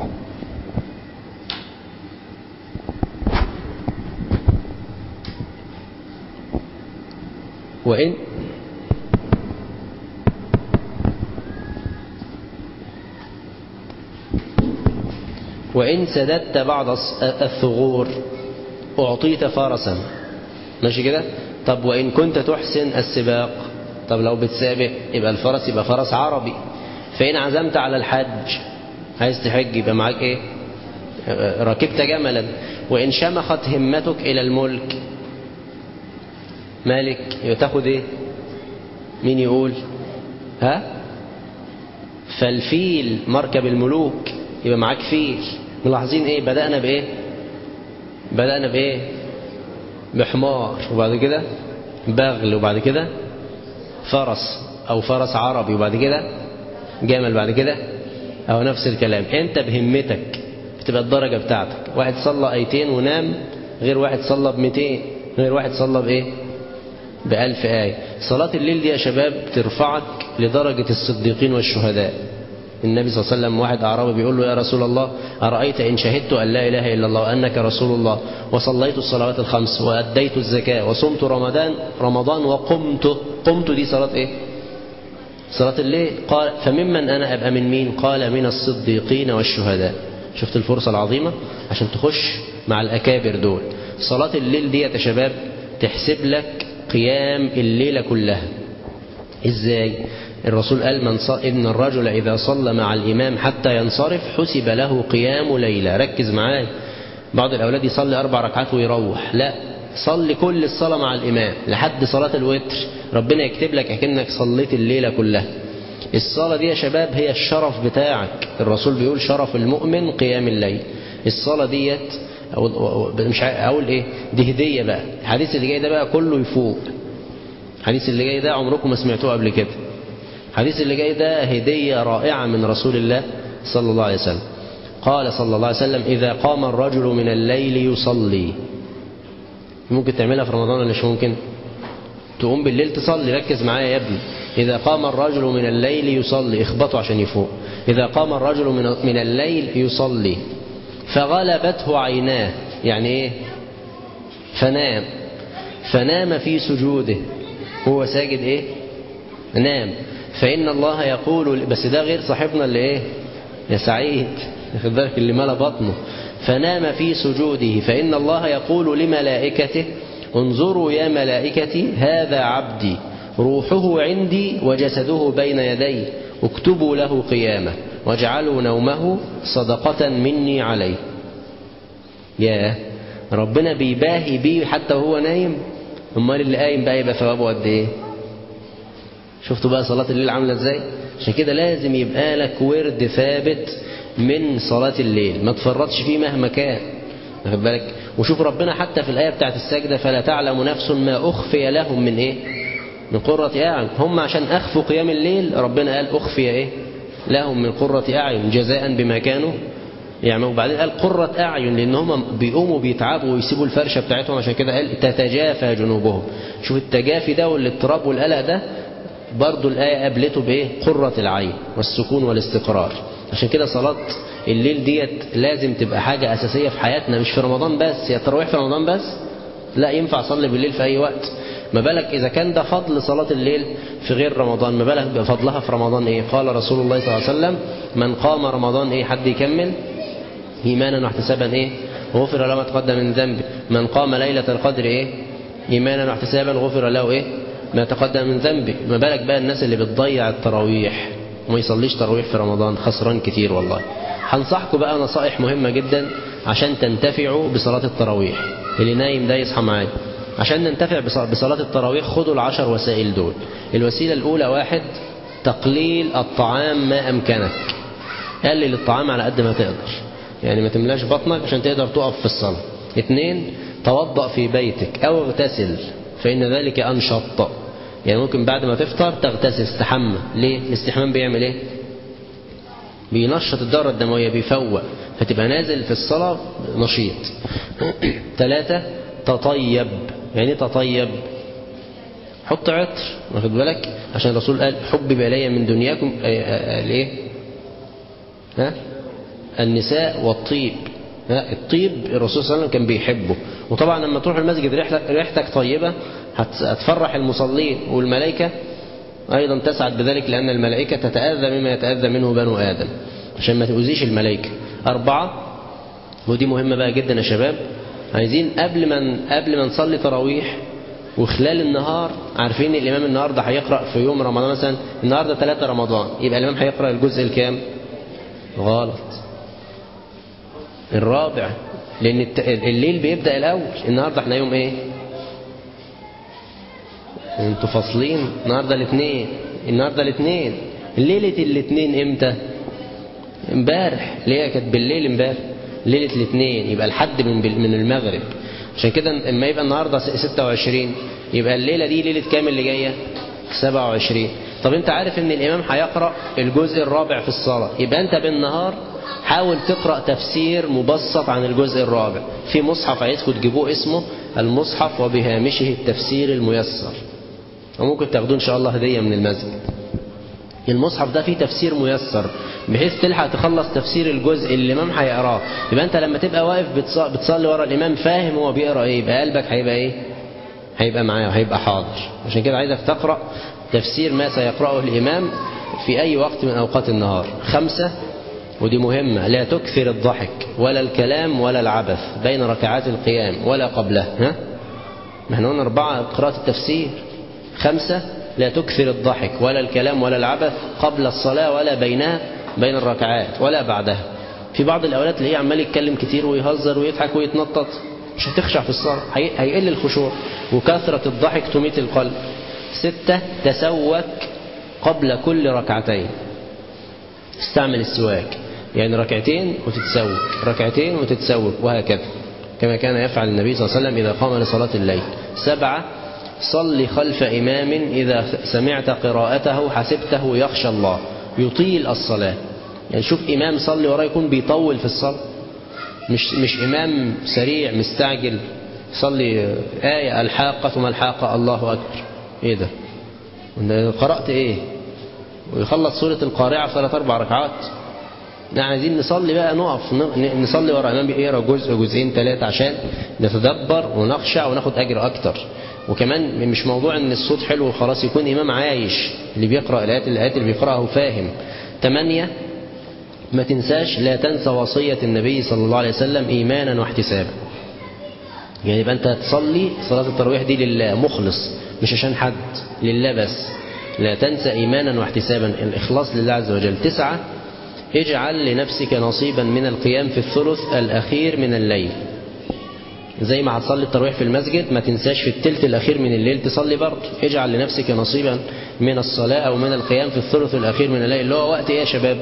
وإن وإن سددت بعض الثغور أعطيت فرسا ماشي كده طب وإن كنت تحسن السباق طب لو بتسابق يبقى الفرس يبقى فرس عربي فإن عزمت على الحج عايز تحج يبقى معاك إيه ركبت جملا وإن شمخت همتك إلى الملك مالك تاخد ايه مين يقول ها فالفيل مركب الملوك يبقى معاك فيل ملاحظين ايه بدأنا بايه بدأنا بايه بحمار وبعد كده بغل وبعد كده فرس او فرس عربي وبعد كده جمل بعد كده او نفس الكلام انت بهمتك بتبقى الدرجة بتاعتك واحد صلى ايتين ونام غير واحد صلى بمتين غير واحد صلى بايه بألف آية صلاة الليل دي يا شباب ترفعك لدرجة الصديقين والشهداء النبي صلى الله عليه وسلم واحد أعرابي بيقول له يا رسول الله أرأيت إن شهدت أن لا إله إلا الله وأنك رسول الله وصليت الصلوات الخمس وأديت الزكاة وصمت رمضان رمضان وقمت قمت دي صلاة إيه صلاة الليل قال فممن أنا أبقى من مين قال من الصديقين والشهداء شفت الفرصة العظيمة عشان تخش مع الأكابر دول صلاة الليل دي يا شباب تحسب لك قيام الليلة كلها ازاي الرسول قال من صل... إن الرجل إذا صلى مع الإمام حتى ينصرف حسب له قيام ليلة ركز معايا بعض الأولاد يصلي أربع ركعات ويروح لا صلي كل الصلاة مع الإمام لحد صلاة الوتر ربنا يكتب لك أكنك صليت الليلة كلها الصلاة دي يا شباب هي الشرف بتاعك الرسول بيقول شرف المؤمن قيام الليل الصلاة ديت أو مش اقول ايه دي هديه بقى الحديث اللي جاي ده بقى كله يفوق الحديث اللي جاي ده عمركم ما سمعتوه قبل كده الحديث اللي جاي ده هديه رائعه من رسول الله صلى الله عليه وسلم قال صلى الله عليه وسلم اذا قام الرجل من الليل يصلي ممكن تعملها في رمضان ولا مش ممكن تقوم بالليل تصلي ركز معايا يا ابني إذا قام الرجل من الليل يصلي اخبطوا عشان يفوق إذا قام الرجل من الليل يصلي فغلبته عيناه يعني ايه فنام فنام في سجوده هو ساجد ايه نام فإن الله يقول بس ده غير صاحبنا اللي ايه يا سعيد ياخد بالك اللي ملا بطنه فنام في سجوده فإن الله يقول لملائكته انظروا يا ملائكتي هذا عبدي روحه عندي وجسده بين يدي اكتبوا له قيامه واجعلوا نومه صدقة مني عليه يا ربنا بيباهي بيه حتى وهو نايم امال اللي قايم بقى يبقى ثوابه قد ايه شفتوا بقى صلاة الليل عاملة ازاي عشان كده لازم يبقى لك ورد ثابت من صلاة الليل ما تفرطش فيه مهما كان واخد بالك وشوف ربنا حتى في الآية بتاعت السجدة فلا تعلم نفس ما أخفي لهم من إيه من قرة أعين هم عشان أخفوا قيام الليل ربنا قال أخفي إيه لهم من قرة أعين جزاء بما كانوا يعني وبعدين قال قرة أعين لأن هم بيقوموا بيتعبوا ويسيبوا الفرشة بتاعتهم عشان كده قال تتجافى جنوبهم شوف التجافي ده والاضطراب والقلق ده برضو الآية قابلته بإيه قرة العين والسكون والاستقرار عشان كده صلاة الليل ديت لازم تبقى حاجة أساسية في حياتنا مش في رمضان بس يا التراويح في رمضان بس لا ينفع أصلي بالليل في أي وقت ما بالك إذا كان ده فضل صلاة الليل في غير رمضان ما بالك بفضلها في رمضان إيه قال رسول الله صلى الله عليه وسلم من قام رمضان إيه حد يكمل إيمانا واحتسابا إيه غفر له ما تقدم من ذنبه من قام ليلة القدر إيه إيمانا واحتسابا غفر له إيه ما تقدم من ذنبه ما بالك بقى الناس اللي بتضيع التراويح وما يصليش تراويح في رمضان خسران كتير والله هنصحكم بقى نصائح مهمة جدا عشان تنتفعوا بصلاة التراويح اللي نايم ده يصحى معايا عشان ننتفع بصلاة التراويح خدوا العشر وسائل دول الوسيلة الأولى واحد تقليل الطعام ما أمكنك قلل الطعام على قد ما تقدر يعني ما تملاش بطنك عشان تقدر تقف في الصلاة اثنين توضأ في بيتك أو اغتسل فإن ذلك أنشط يعني ممكن بعد ما تفطر تغتسل استحمى ليه الاستحمام بيعمل ايه بينشط الدورة الدموية بيفوق فتبقى نازل في الصلاة نشيط ثلاثة تطيب يعني ايه تطيب حط عطر واخد بالك عشان الرسول قال حبب إلي من دنياكم الايه ها النساء والطيب الطيب الرسول صلى الله عليه وسلم كان بيحبه وطبعا لما تروح المسجد ريحتك طيبة هتفرح المصلين والملائكة أيضا تسعد بذلك لأن الملائكة تتأذى مما يتأذى منه بنو آدم عشان ما تؤذيش الملائكة أربعة ودي مهمة بقى جدا يا شباب عايزين قبل ما قبل ما نصلي تراويح وخلال النهار عارفين الإمام النهاردة هيقرأ في يوم رمضان مثلا النهاردة ثلاثة رمضان يبقى الإمام هيقرأ الجزء الكام غلط الرابع لأن الليل بيبدأ الأول النهاردة احنا يوم ايه انتوا فاصلين النهاردة الاثنين النهاردة الاثنين ليلة الاثنين امتى امبارح ليه كانت بالليل امبارح ليلة الاثنين يبقى الحد من من المغرب عشان كده اما يبقى النهاردة 26 يبقى الليلة دي ليلة كام اللي جاية 27 طب انت عارف ان الامام هيقرأ الجزء الرابع في الصلاة يبقى انت بالنهار حاول تقرأ تفسير مبسط عن الجزء الرابع في مصحف عايزكم تجيبوه اسمه المصحف وبهامشه التفسير الميسر وممكن تاخدوه ان شاء الله هدية من المسجد المصحف ده فيه تفسير ميسر بحيث تلحق تخلص تفسير الجزء اللي الامام هيقراه يبقى انت لما تبقى واقف بتصلي ورا الامام فاهم هو بيقرا ايه يبقى قلبك هيبقى ايه هيبقى معاه وهيبقى حاضر عشان كده عايزك تقرا تفسير ما سيقراه الامام في اي وقت من اوقات النهار خمسة ودي مهمة لا تكثر الضحك ولا الكلام ولا العبث بين ركعات القيام ولا قبله ها ما احنا قلنا أربعة قراءة التفسير خمسة لا تكثر الضحك ولا الكلام ولا العبث قبل الصلاة ولا بينها بين الركعات ولا بعدها في بعض الأولاد اللي هي عمال يتكلم كتير ويهزر ويضحك ويتنطط مش هتخشع في الصلاة هيقل الخشوع وكثرة الضحك تميت القلب ستة تسوك قبل كل ركعتين استعمل السواك يعني ركعتين وتتسوك ركعتين وتتسوك وهكذا كما كان يفعل النبي صلى الله عليه وسلم إذا قام لصلاة الليل سبعة صل خلف إمام إذا سمعت قراءته حسبته يخشى الله يطيل الصلاة يعني شوف إمام صلي وراه يكون بيطول في الصلاة مش, مش إمام سريع مستعجل صلي آية الحاقة ما الحاقة الله أكبر إيه ده قرأت إيه ويخلص سورة القارعة في ثلاث أربع ركعات يعني عايزين نصلي بقى نقف نصلي ورا إمام بيقرا جزء جزئين ثلاثة عشان نتدبر ونخشع وناخد أجر أكتر وكمان مش موضوع ان الصوت حلو وخلاص يكون امام عايش اللي بيقرأ الايات الايات اللي بيقرأها فاهم ثمانية ما تنساش لا تنسى وصية النبي صلى الله عليه وسلم ايمانا واحتسابا يعني يبقى انت تصلي صلاة التراويح دي لله مخلص مش عشان حد لله بس لا تنسى ايمانا واحتسابا الاخلاص لله عز وجل تسعة اجعل لنفسك نصيبا من القيام في الثلث الاخير من الليل زي ما هتصلي التراويح في المسجد ما تنساش في التلت الأخير من الليل تصلي برضه اجعل لنفسك نصيبا من الصلاة أو من القيام في الثلث الأخير من الليل اللي هو وقت إيه يا شباب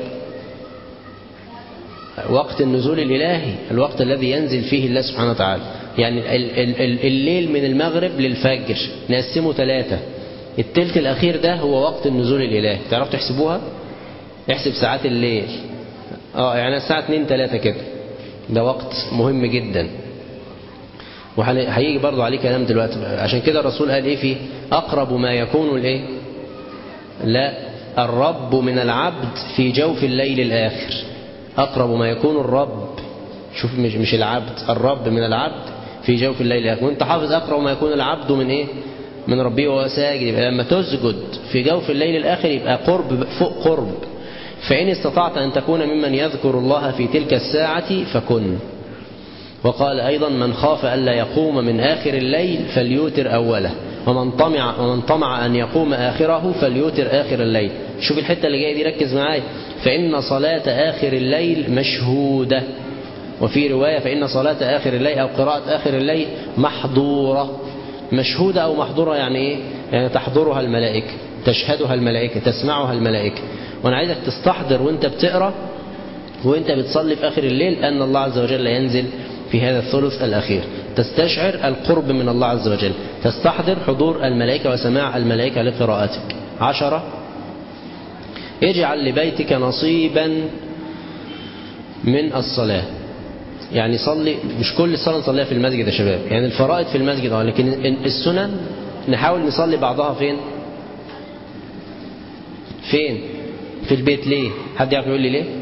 وقت النزول الإلهي الوقت الذي ينزل فيه الله سبحانه وتعالى يعني الليل من المغرب للفجر نقسمه ثلاثة التلت الأخير ده هو وقت النزول الإلهي تعرف تحسبوها احسب ساعات الليل اه يعني الساعة 2 3 كده ده وقت مهم جدا وهيجي برضه عليه كلام دلوقتي عشان كده الرسول قال ايه فيه اقرب ما يكون الايه لا الرب من العبد في جوف الليل الاخر اقرب ما يكون الرب شوف مش مش العبد الرب من العبد في جوف الليل الاخر وانت حافظ اقرب ما يكون العبد من ايه من ربه وهو ساجد يبقى لما تسجد في جوف الليل الآخر يبقى قرب فوق قرب فإن استطعت أن تكون ممن يذكر الله في تلك الساعة فكن وقال أيضا من خاف ألا يقوم من آخر الليل فليوتر أوله ومن طمع, ومن طمع أن يقوم آخره فليوتر آخر الليل شوف الحتة اللي جاية دي ركز معايا فإن صلاة آخر الليل مشهودة وفي رواية فإن صلاة آخر الليل أو قراءة آخر الليل محظورة مشهودة أو محظورة يعني إيه؟ يعني تحضرها الملائكة تشهدها الملائكة تسمعها الملائكة وأنا عايزك تستحضر وأنت بتقرأ وأنت بتصلي في آخر الليل أن الله عز وجل ينزل في هذا الثلث الأخير تستشعر القرب من الله عز وجل تستحضر حضور الملائكة وسماع الملائكة لقراءتك عشرة اجعل لبيتك نصيبا من الصلاة يعني صلي مش كل الصلاة نصليها في المسجد يا شباب يعني الفرائض في المسجد اه لكن السنن نحاول نصلي بعضها فين فين في البيت ليه حد يعرف يقول لي ليه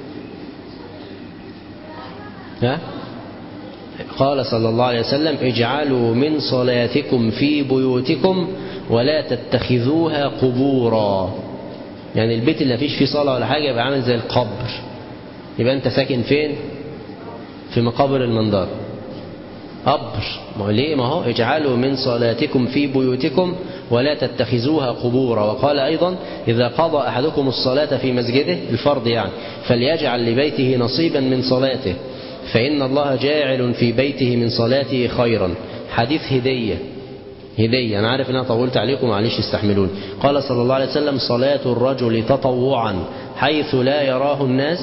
ها قال صلى الله عليه وسلم اجعلوا من صلاتكم في بيوتكم ولا تتخذوها قبورا يعني البيت اللي مفيش فيه صلاة ولا حاجة يبقى عامل زي القبر يبقى انت ساكن فين في مقابر المنظر قبر ما هو ليه ما هو اجعلوا من صلاتكم في بيوتكم ولا تتخذوها قبورا وقال أيضا إذا قضى أحدكم الصلاة في مسجده الفرض يعني فليجعل لبيته نصيبا من صلاته فإن الله جاعل في بيته من صلاته خيرا حديث هدية هدية أنا عارف أن أنا طولت عليكم معلش استحملوني قال صلى الله عليه وسلم صلاة الرجل تطوعا حيث لا يراه الناس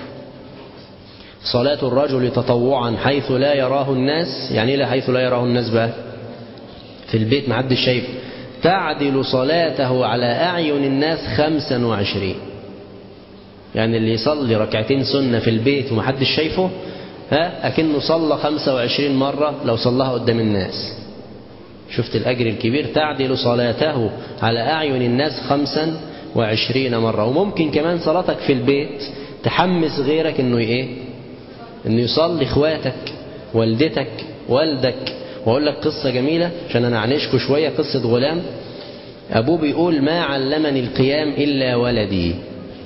صلاة الرجل تطوعا حيث لا يراه الناس يعني لا حيث لا يراه الناس بقى في البيت ما حدش شايف تعدل صلاته على أعين الناس خمسا وعشرين يعني اللي يصلي ركعتين سنة في البيت ومحدش شايفه ها أكنه صلى خمسة وعشرين مرة لو صلاها قدام الناس شفت الأجر الكبير تعدل صلاته على أعين الناس خمسا وعشرين مرة وممكن كمان صلاتك في البيت تحمس غيرك انه ايه انه يصلي اخواتك والدتك والدك واقول لك قصة جميلة عشان انا اعنشكوا شوية قصة غلام ابوه بيقول ما علمني القيام الا ولدي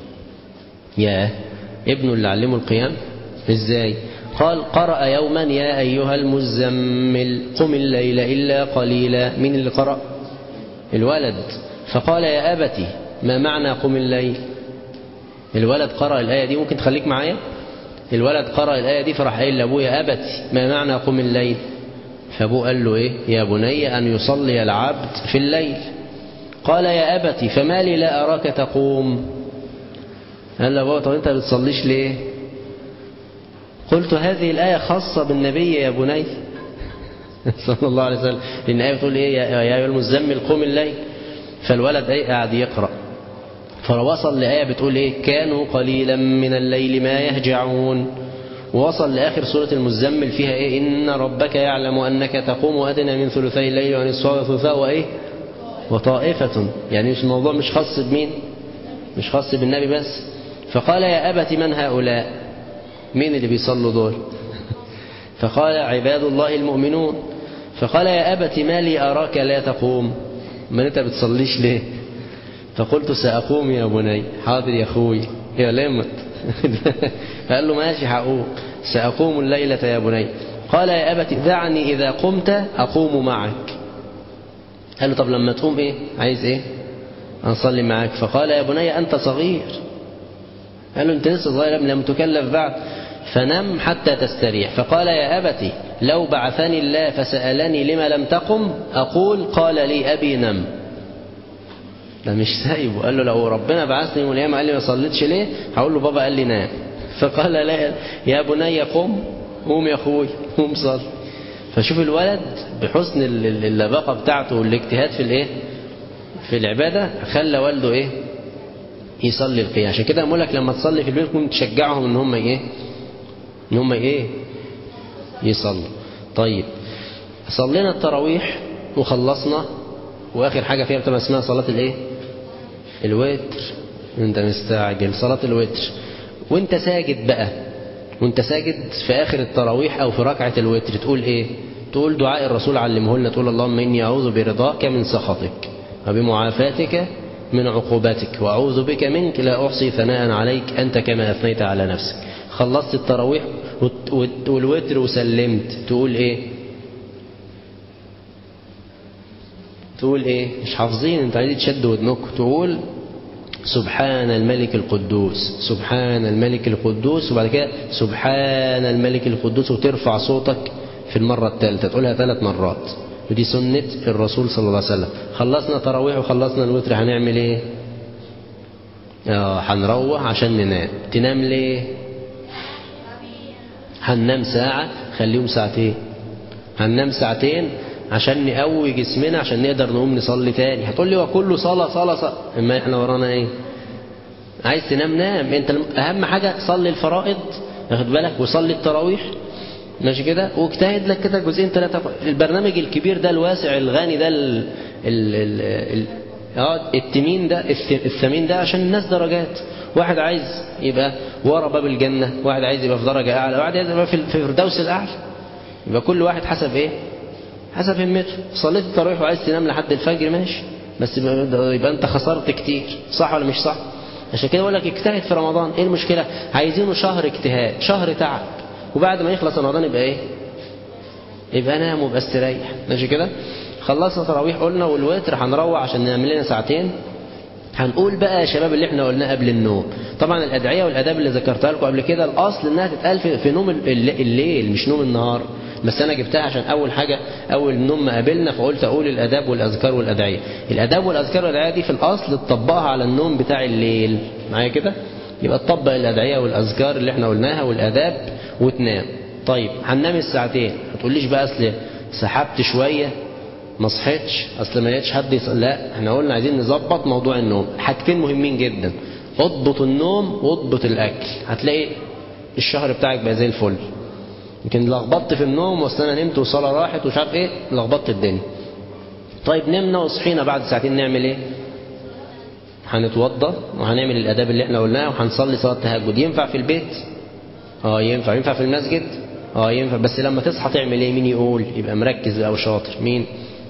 يا ابنه اللي علمه القيام ازاي قال قرأ يوما يا أيها المزمل قم الليل إلا قليلا من اللي قرأ الولد فقال يا أبتي ما معنى قم الليل الولد قرأ الآية دي ممكن تخليك معايا الولد قرأ الآية دي فراح قايل لأبوه يا أبتي ما معنى قم الليل فأبوه قال له إيه يا بني أن يصلي العبد في الليل قال يا أبتي فما لي لا أراك تقوم قال له بابا طب أنت بتصليش ليه قلت هذه الآية خاصة بالنبي يا بني صلى الله عليه وسلم لأن الآية بتقول إيه يا أيها المزمل قم الليل فالولد إيه قاعد يقرأ فوصل لآية بتقول إيه كانوا قليلا من الليل ما يهجعون ووصل لآخر سورة المزمل فيها إيه إن ربك يعلم أنك تقوم أدنى من ثلثي الليل ونصفه وثلثه وإيه وطائفة يعني مش الموضوع مش خاص بمين مش خاص بالنبي بس فقال يا أبت من هؤلاء مين اللي بيصلوا دول فقال عباد الله المؤمنون فقال يا أبت ما لي أراك لا تقوم من أنت بتصليش ليه فقلت سأقوم يا بني حاضر يا أخوي يا لمت فقال له ماشي هقوم سأقوم الليلة يا بني قال يا أبت دعني إذا قمت أقوم معك قال له طب لما تقوم إيه عايز إيه أنصلي معك فقال يا بني أنت صغير قال له أنت لسه صغير لم تكلف بعد فنم حتى تستريح فقال يا أبتي لو بعثني الله فسألني لما لم تقم أقول قال لي أبي نم ده مش سايبه قال له لو ربنا بعثني يوم القيامة قال لي ما صليتش ليه هقول له بابا قال لي نام فقال لا يا بني قم قوم يا اخوي قوم صل فشوف الولد بحسن اللباقة بتاعته والاجتهاد في الايه في العبادة خلى والده ايه يصلي القيام عشان كده بقول لك لما تصلي في البيت كنت تشجعهم ان هم ايه ان هم ايه يصلوا طيب صلينا التراويح وخلصنا واخر حاجة فيها بتبقى اسمها صلاة الايه الوتر انت مستعجل صلاة الوتر وانت ساجد بقى وانت ساجد في اخر التراويح او في ركعة الوتر تقول ايه تقول دعاء الرسول علمه لنا تقول اللهم إني أعوذ برضاك من سخطك وبمعافاتك من عقوبتك وأعوذ بك منك لا أحصي ثناء عليك أنت كما أثنيت على نفسك خلصت التراويح والوتر وسلمت تقول إيه تقول إيه مش حافظين أنت عايز تشد ودنك تقول سبحان الملك القدوس سبحان الملك القدوس وبعد كده سبحان الملك القدوس وترفع صوتك في المرة الثالثة تقولها ثلاث مرات ودي سنة الرسول صلى الله عليه وسلم خلصنا تراويح وخلصنا الوتر هنعمل ايه اه هنروح عشان ننام تنام ليه هننام ساعة خليهم ساعتين هننام ساعتين عشان نقوي جسمنا عشان نقدر نقوم نصلي تاني هتقول لي وكله صلاة صلاة صلاة اما احنا ورانا ايه عايز تنام نام انت اهم حاجة صلي الفرائض واخد بالك وصلي التراويح ماشي كده واجتهد لك كده جزئين ثلاثة البرنامج الكبير ده الواسع الغني ده ال ال ال ال اه التمين ده الثمين ده عشان الناس درجات واحد عايز يبقى ورا باب الجنة واحد عايز يبقى في درجة أعلى واحد عايز يبقى في الفردوس الأعلى يبقى كل واحد حسب إيه حسب همته صليت التراويح وعايز تنام لحد الفجر ماشي بس يبقى أنت خسرت كتير صح ولا مش صح عشان كده بقول لك اجتهد في رمضان ايه المشكلة عايزينه شهر اجتهاد شهر تعب وبعد ما يخلص رمضان يبقى ايه يبقى نام ويبقى استريح ماشي كده خلصنا تراويح قلنا والوتر هنروح عشان ننام لنا ساعتين هنقول بقى يا شباب اللي احنا قلناه قبل النوم طبعا الادعيه والاداب اللي ذكرتها لكم قبل كده الاصل انها تتقال في نوم الليل مش نوم النهار بس انا جبتها عشان اول حاجه اول نوم ما قابلنا فقلت اقول الاداب والاذكار والادعيه الاداب والاذكار والادعيه دي في الاصل تطبقها على النوم بتاع الليل معايا كده يبقى تطبق الادعيه والاذكار اللي احنا قلناها والاداب وتنام طيب هننام الساعتين ما تقوليش بقى اصل سحبت شويه ما صحيتش اصل ما لقيتش حد يصل لا احنا قلنا عايزين نظبط موضوع النوم حاجتين مهمين جدا اضبط النوم واضبط الاكل هتلاقي الشهر بتاعك بقى زي الفل يمكن لخبطت في النوم واصل انا نمت والصلاه راحت ومش عارف ايه لخبطت الدنيا طيب نمنا وصحينا بعد ساعتين نعمل ايه هنتوضى وهنعمل الاداب اللي احنا قلناها وهنصلي صلاه التهجد ينفع في البيت اه ينفع ينفع في المسجد اه ينفع بس لما تصحى تعمل ايه مين يقول يبقى مركز بقى وشاطر مين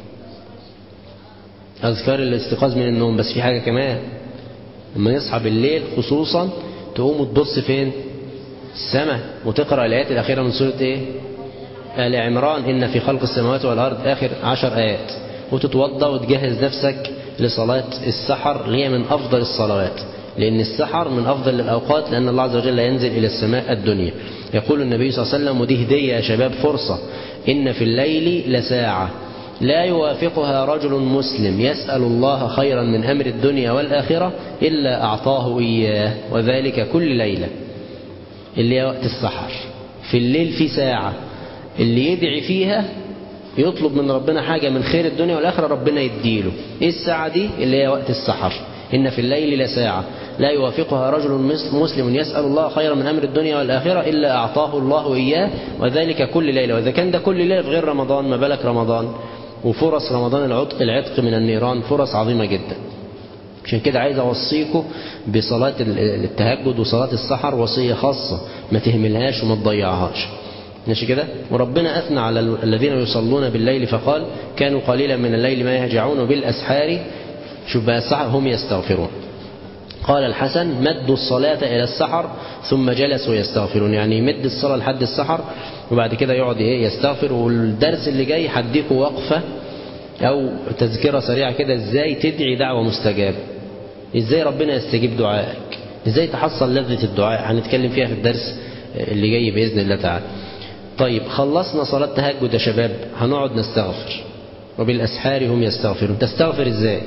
اذكار الاستيقاظ من النوم بس في حاجه كمان لما نصحى بالليل خصوصا تقوم وتبص فين السماء وتقرا الايات الاخيره من سوره ايه ال عمران ان في خلق السماوات والارض اخر عشر ايات وتتوضا وتجهز نفسك لصلاه السحر اللي هي من افضل الصلوات لأن السحر من أفضل الأوقات لأن الله عز وجل ينزل إلى السماء الدنيا يقول النبي صلى الله عليه وسلم ودي هدية يا شباب فرصة إن في الليل لساعة لا يوافقها رجل مسلم يسأل الله خيرا من أمر الدنيا والآخرة إلا أعطاه إياه وذلك كل ليلة اللي هي وقت السحر في الليل في ساعة اللي يدعي فيها يطلب من ربنا حاجة من خير الدنيا والآخرة ربنا يديله إيه الساعة دي اللي هي وقت السحر إن في الليل لساعة لا يوافقها رجل مسلم يسأل الله خيرا من أمر الدنيا والآخرة إلا أعطاه الله إياه وذلك كل ليلة وإذا كان ده كل ليلة في غير رمضان ما بالك رمضان وفرص رمضان العتق العتق من النيران فرص عظيمة جدا عشان كده عايز أوصيكم بصلاة التهجد وصلاة السحر وصية خاصة ما تهملهاش وما تضيعهاش ماشي كده وربنا أثنى على الذين يصلون بالليل فقال كانوا قليلا من الليل ما يهجعون بالأسحار شوف بقى السحر هم يستغفرون قال الحسن مدوا الصلاة إلى السحر ثم جلسوا يستغفرون يعني يمد الصلاة لحد السحر وبعد كده يقعد إيه يستغفر والدرس اللي جاي هديكوا وقفة أو تذكرة سريعة كده إزاي تدعي دعوة مستجابة إزاي ربنا يستجيب دعائك إزاي تحصل لذة الدعاء هنتكلم فيها في الدرس اللي جاي بإذن الله تعالى طيب خلصنا صلاة تهجد يا شباب هنقعد نستغفر وبالأسحار هم يستغفرون تستغفر إزاي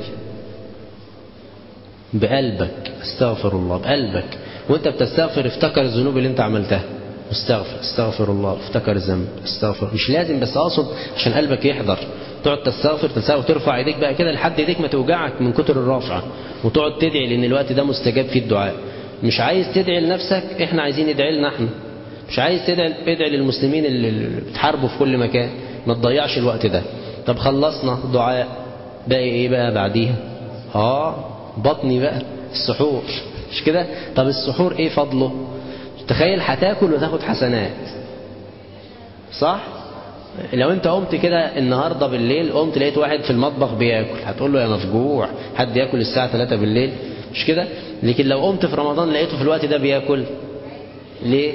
بقلبك استغفر الله بقلبك وانت بتستغفر افتكر الذنوب اللي انت عملتها استغفر استغفر الله افتكر الذنب استغفر مش لازم بس اقصد عشان قلبك يحضر تقعد تستغفر تستغفر ترفع ايديك بقى كده لحد ايديك ما توجعك من كتر الرفعه وتقعد تدعي لان الوقت ده مستجاب فيه الدعاء مش عايز تدعي لنفسك احنا عايزين ندعي لنا احنا مش عايز تدعي ادعي للمسلمين اللي بتحاربوا في كل مكان ما تضيعش الوقت ده طب خلصنا دعاء باقي ايه بقى بعديها اه بطني بقى السحور مش كده طب السحور ايه فضله تخيل هتاكل وتاخد حسنات صح لو انت قمت كده النهاردة بالليل قمت لقيت واحد في المطبخ بياكل هتقول له يا مفجوع حد ياكل الساعة 3 بالليل مش كده لكن لو قمت في رمضان لقيته في الوقت ده بياكل ليه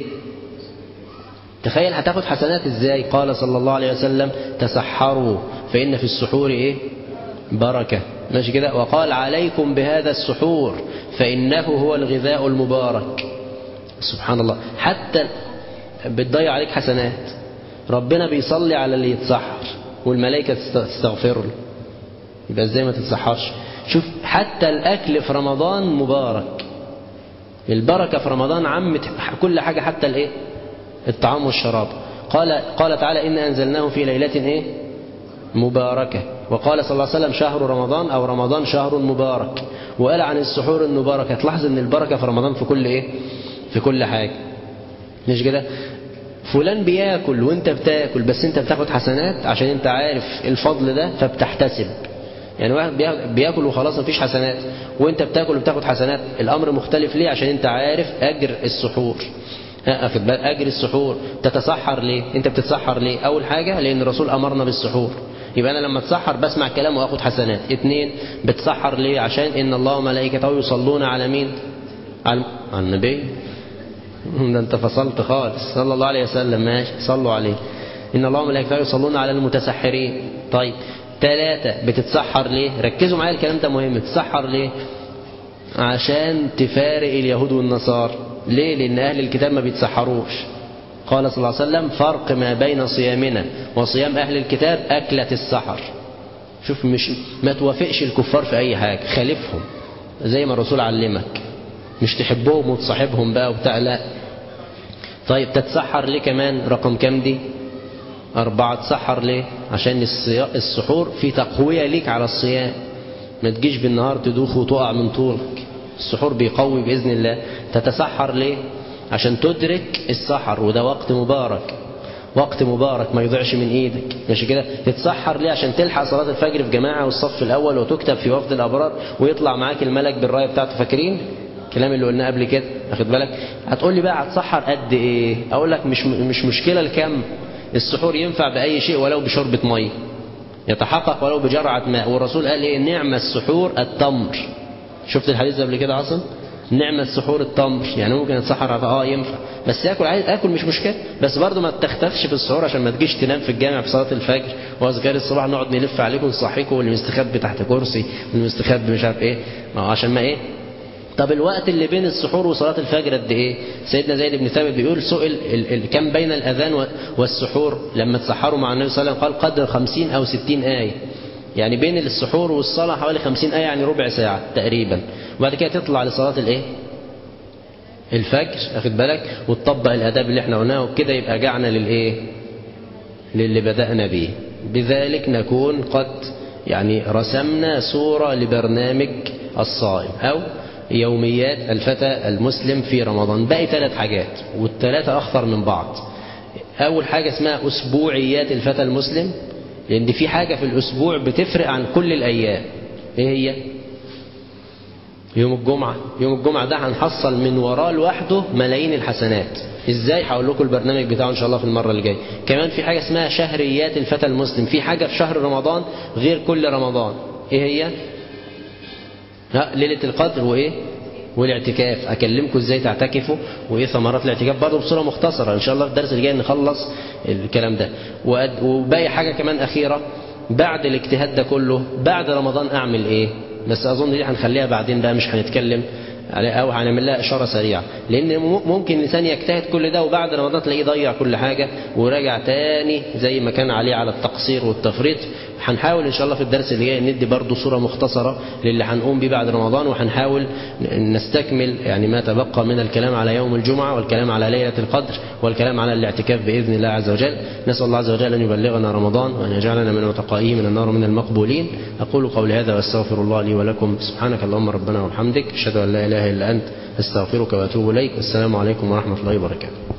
تخيل هتاخد حسنات ازاي قال صلى الله عليه وسلم تسحروا فإن في السحور ايه بركة ماشي كده وقال عليكم بهذا السحور فإنه هو الغذاء المبارك سبحان الله حتى بتضيع عليك حسنات ربنا بيصلي على اللي يتسحر والملائكة تستغفر له يبقى ازاي ما تتسحرش شوف حتى الأكل في رمضان مبارك البركة في رمضان عمت كل حاجة حتى الايه الطعام والشراب قال قال تعالى إن أنزلناه في ليلة ايه مباركة وقال صلى الله عليه وسلم شهر رمضان أو رمضان شهر مبارك وقال عن السحور المباركة تلاحظ ان البركة في رمضان في كل ايه في كل حاجة مش كده فلان بياكل وانت بتاكل بس انت بتاخد حسنات عشان انت عارف الفضل ده فبتحتسب يعني واحد بياكل وخلاص مفيش حسنات وانت بتاكل وبتاخد حسنات الامر مختلف ليه عشان انت عارف اجر السحور اخد بالك اجر السحور تتسحر ليه انت بتتسحر ليه اول حاجة لان الرسول امرنا بالسحور يبقى انا لما اتسحر بسمع كلامه واخد حسنات اتنين بتسحر ليه عشان ان الله وملائكته يصلون على مين على النبي ده انت فصلت خالص صلى الله عليه وسلم ماشي صلوا عليه ان الله وملائكته يصلون على المتسحرين طيب ثلاثة بتتسحر ليه ركزوا معايا الكلام ده مهم تتسحر ليه عشان تفارق اليهود والنصارى ليه لان اهل الكتاب ما بيتسحروش قال صلى الله عليه وسلم فرق ما بين صيامنا وصيام اهل الكتاب اكلة السحر شوف مش ما توافقش الكفار في اي حاجة خالفهم زي ما الرسول علمك مش تحبهم وتصاحبهم بقى وبتاع لا طيب تتسحر ليه كمان رقم كام دي أربعة تسحر ليه عشان السحور في تقوية ليك على الصيام ما تجيش بالنهار تدوخ وتقع من طولك السحور بيقوي بإذن الله تتسحر ليه عشان تدرك السحر وده وقت مبارك وقت مبارك ما يضيعش من ايدك ماشي كده تتسحر ليه عشان تلحق صلاة الفجر في جماعة والصف الأول وتكتب في وفد الأبرار ويطلع معاك الملك بالراية بتاعته فاكرين الكلام اللي قلناه قبل كده واخد بالك هتقول لي بقى هتسحر قد ايه اقول لك مش مش مشكله الكم السحور ينفع باي شيء ولو بشربة ميه يتحقق ولو بجرعة ماء والرسول قال ايه نعم السحور التمر شفت الحديث قبل كده عاصم نعم السحور التمر يعني ممكن اتسحر اه ينفع بس ياكل عايز اكل مش مشكله بس برضه ما تختخش في السحور عشان ما تجيش تنام في الجامع في صلاه الفجر واذكار الصباح نقعد نلف عليكم نصحيكم واللي مستخبي تحت كرسي واللي مستخبي مش عارف ايه ما هو عشان ما ايه طب الوقت اللي بين السحور وصلاة الفجر قد ايه سيدنا زيد بن ثابت بيقول سئل ال ال كم بين الأذان والسحور لما تسحروا مع النبي صلى الله عليه وسلم قال قدر خمسين أو ستين آية يعني بين السحور والصلاة حوالي خمسين آية يعني ربع ساعة تقريبا وبعد كده تطلع لصلاة الايه الفجر اخد بالك وتطبق الآداب اللي احنا قلناها وبكده يبقى جعنا للايه للي بدأنا به بذلك نكون قد يعني رسمنا صورة لبرنامج الصائم أو يوميات الفتى المسلم في رمضان باقي ثلاث حاجات والثلاثة أخطر من بعض أول حاجة اسمها أسبوعيات الفتى المسلم لأن في حاجة في الأسبوع بتفرق عن كل الأيام إيه هي؟ يوم الجمعة يوم الجمعة ده هنحصل من وراه لوحده ملايين الحسنات ازاي هقول لكم البرنامج بتاعه ان شاء الله في المرة اللي جايه كمان في حاجة اسمها شهريات الفتى المسلم في حاجة في شهر رمضان غير كل رمضان ايه هي لا ليلة القدر وايه والاعتكاف اكلمكم ازاي تعتكفوا وايه ثمرات الاعتكاف برضه بصوره مختصره ان شاء الله في الدرس اللي جاي نخلص الكلام ده وباقي حاجه كمان اخيره بعد الاجتهاد ده كله بعد رمضان اعمل ايه بس اظن دي هنخليها بعدين بقى مش هنتكلم او هنعمل لها اشاره سريعه لان ممكن الانسان يجتهد كل ده وبعد رمضان تلاقيه ضيع كل حاجه وراجع تاني زي ما كان عليه على التقصير والتفريط هنحاول ان شاء الله في الدرس اللي جاي ندي برضه صوره مختصره للي هنقوم بيه بعد رمضان وهنحاول نستكمل يعني ما تبقى من الكلام على يوم الجمعه والكلام على ليله القدر والكلام على الاعتكاف باذن الله عز وجل نسال الله عز وجل ان يبلغنا رمضان وان يجعلنا من متقائيه من النار من المقبولين اقول قولي هذا واستغفر الله لي ولكم سبحانك اللهم ربنا وبحمدك اشهد ان لا اله الا انت استغفرك واتوب اليك والسلام عليكم ورحمه الله وبركاته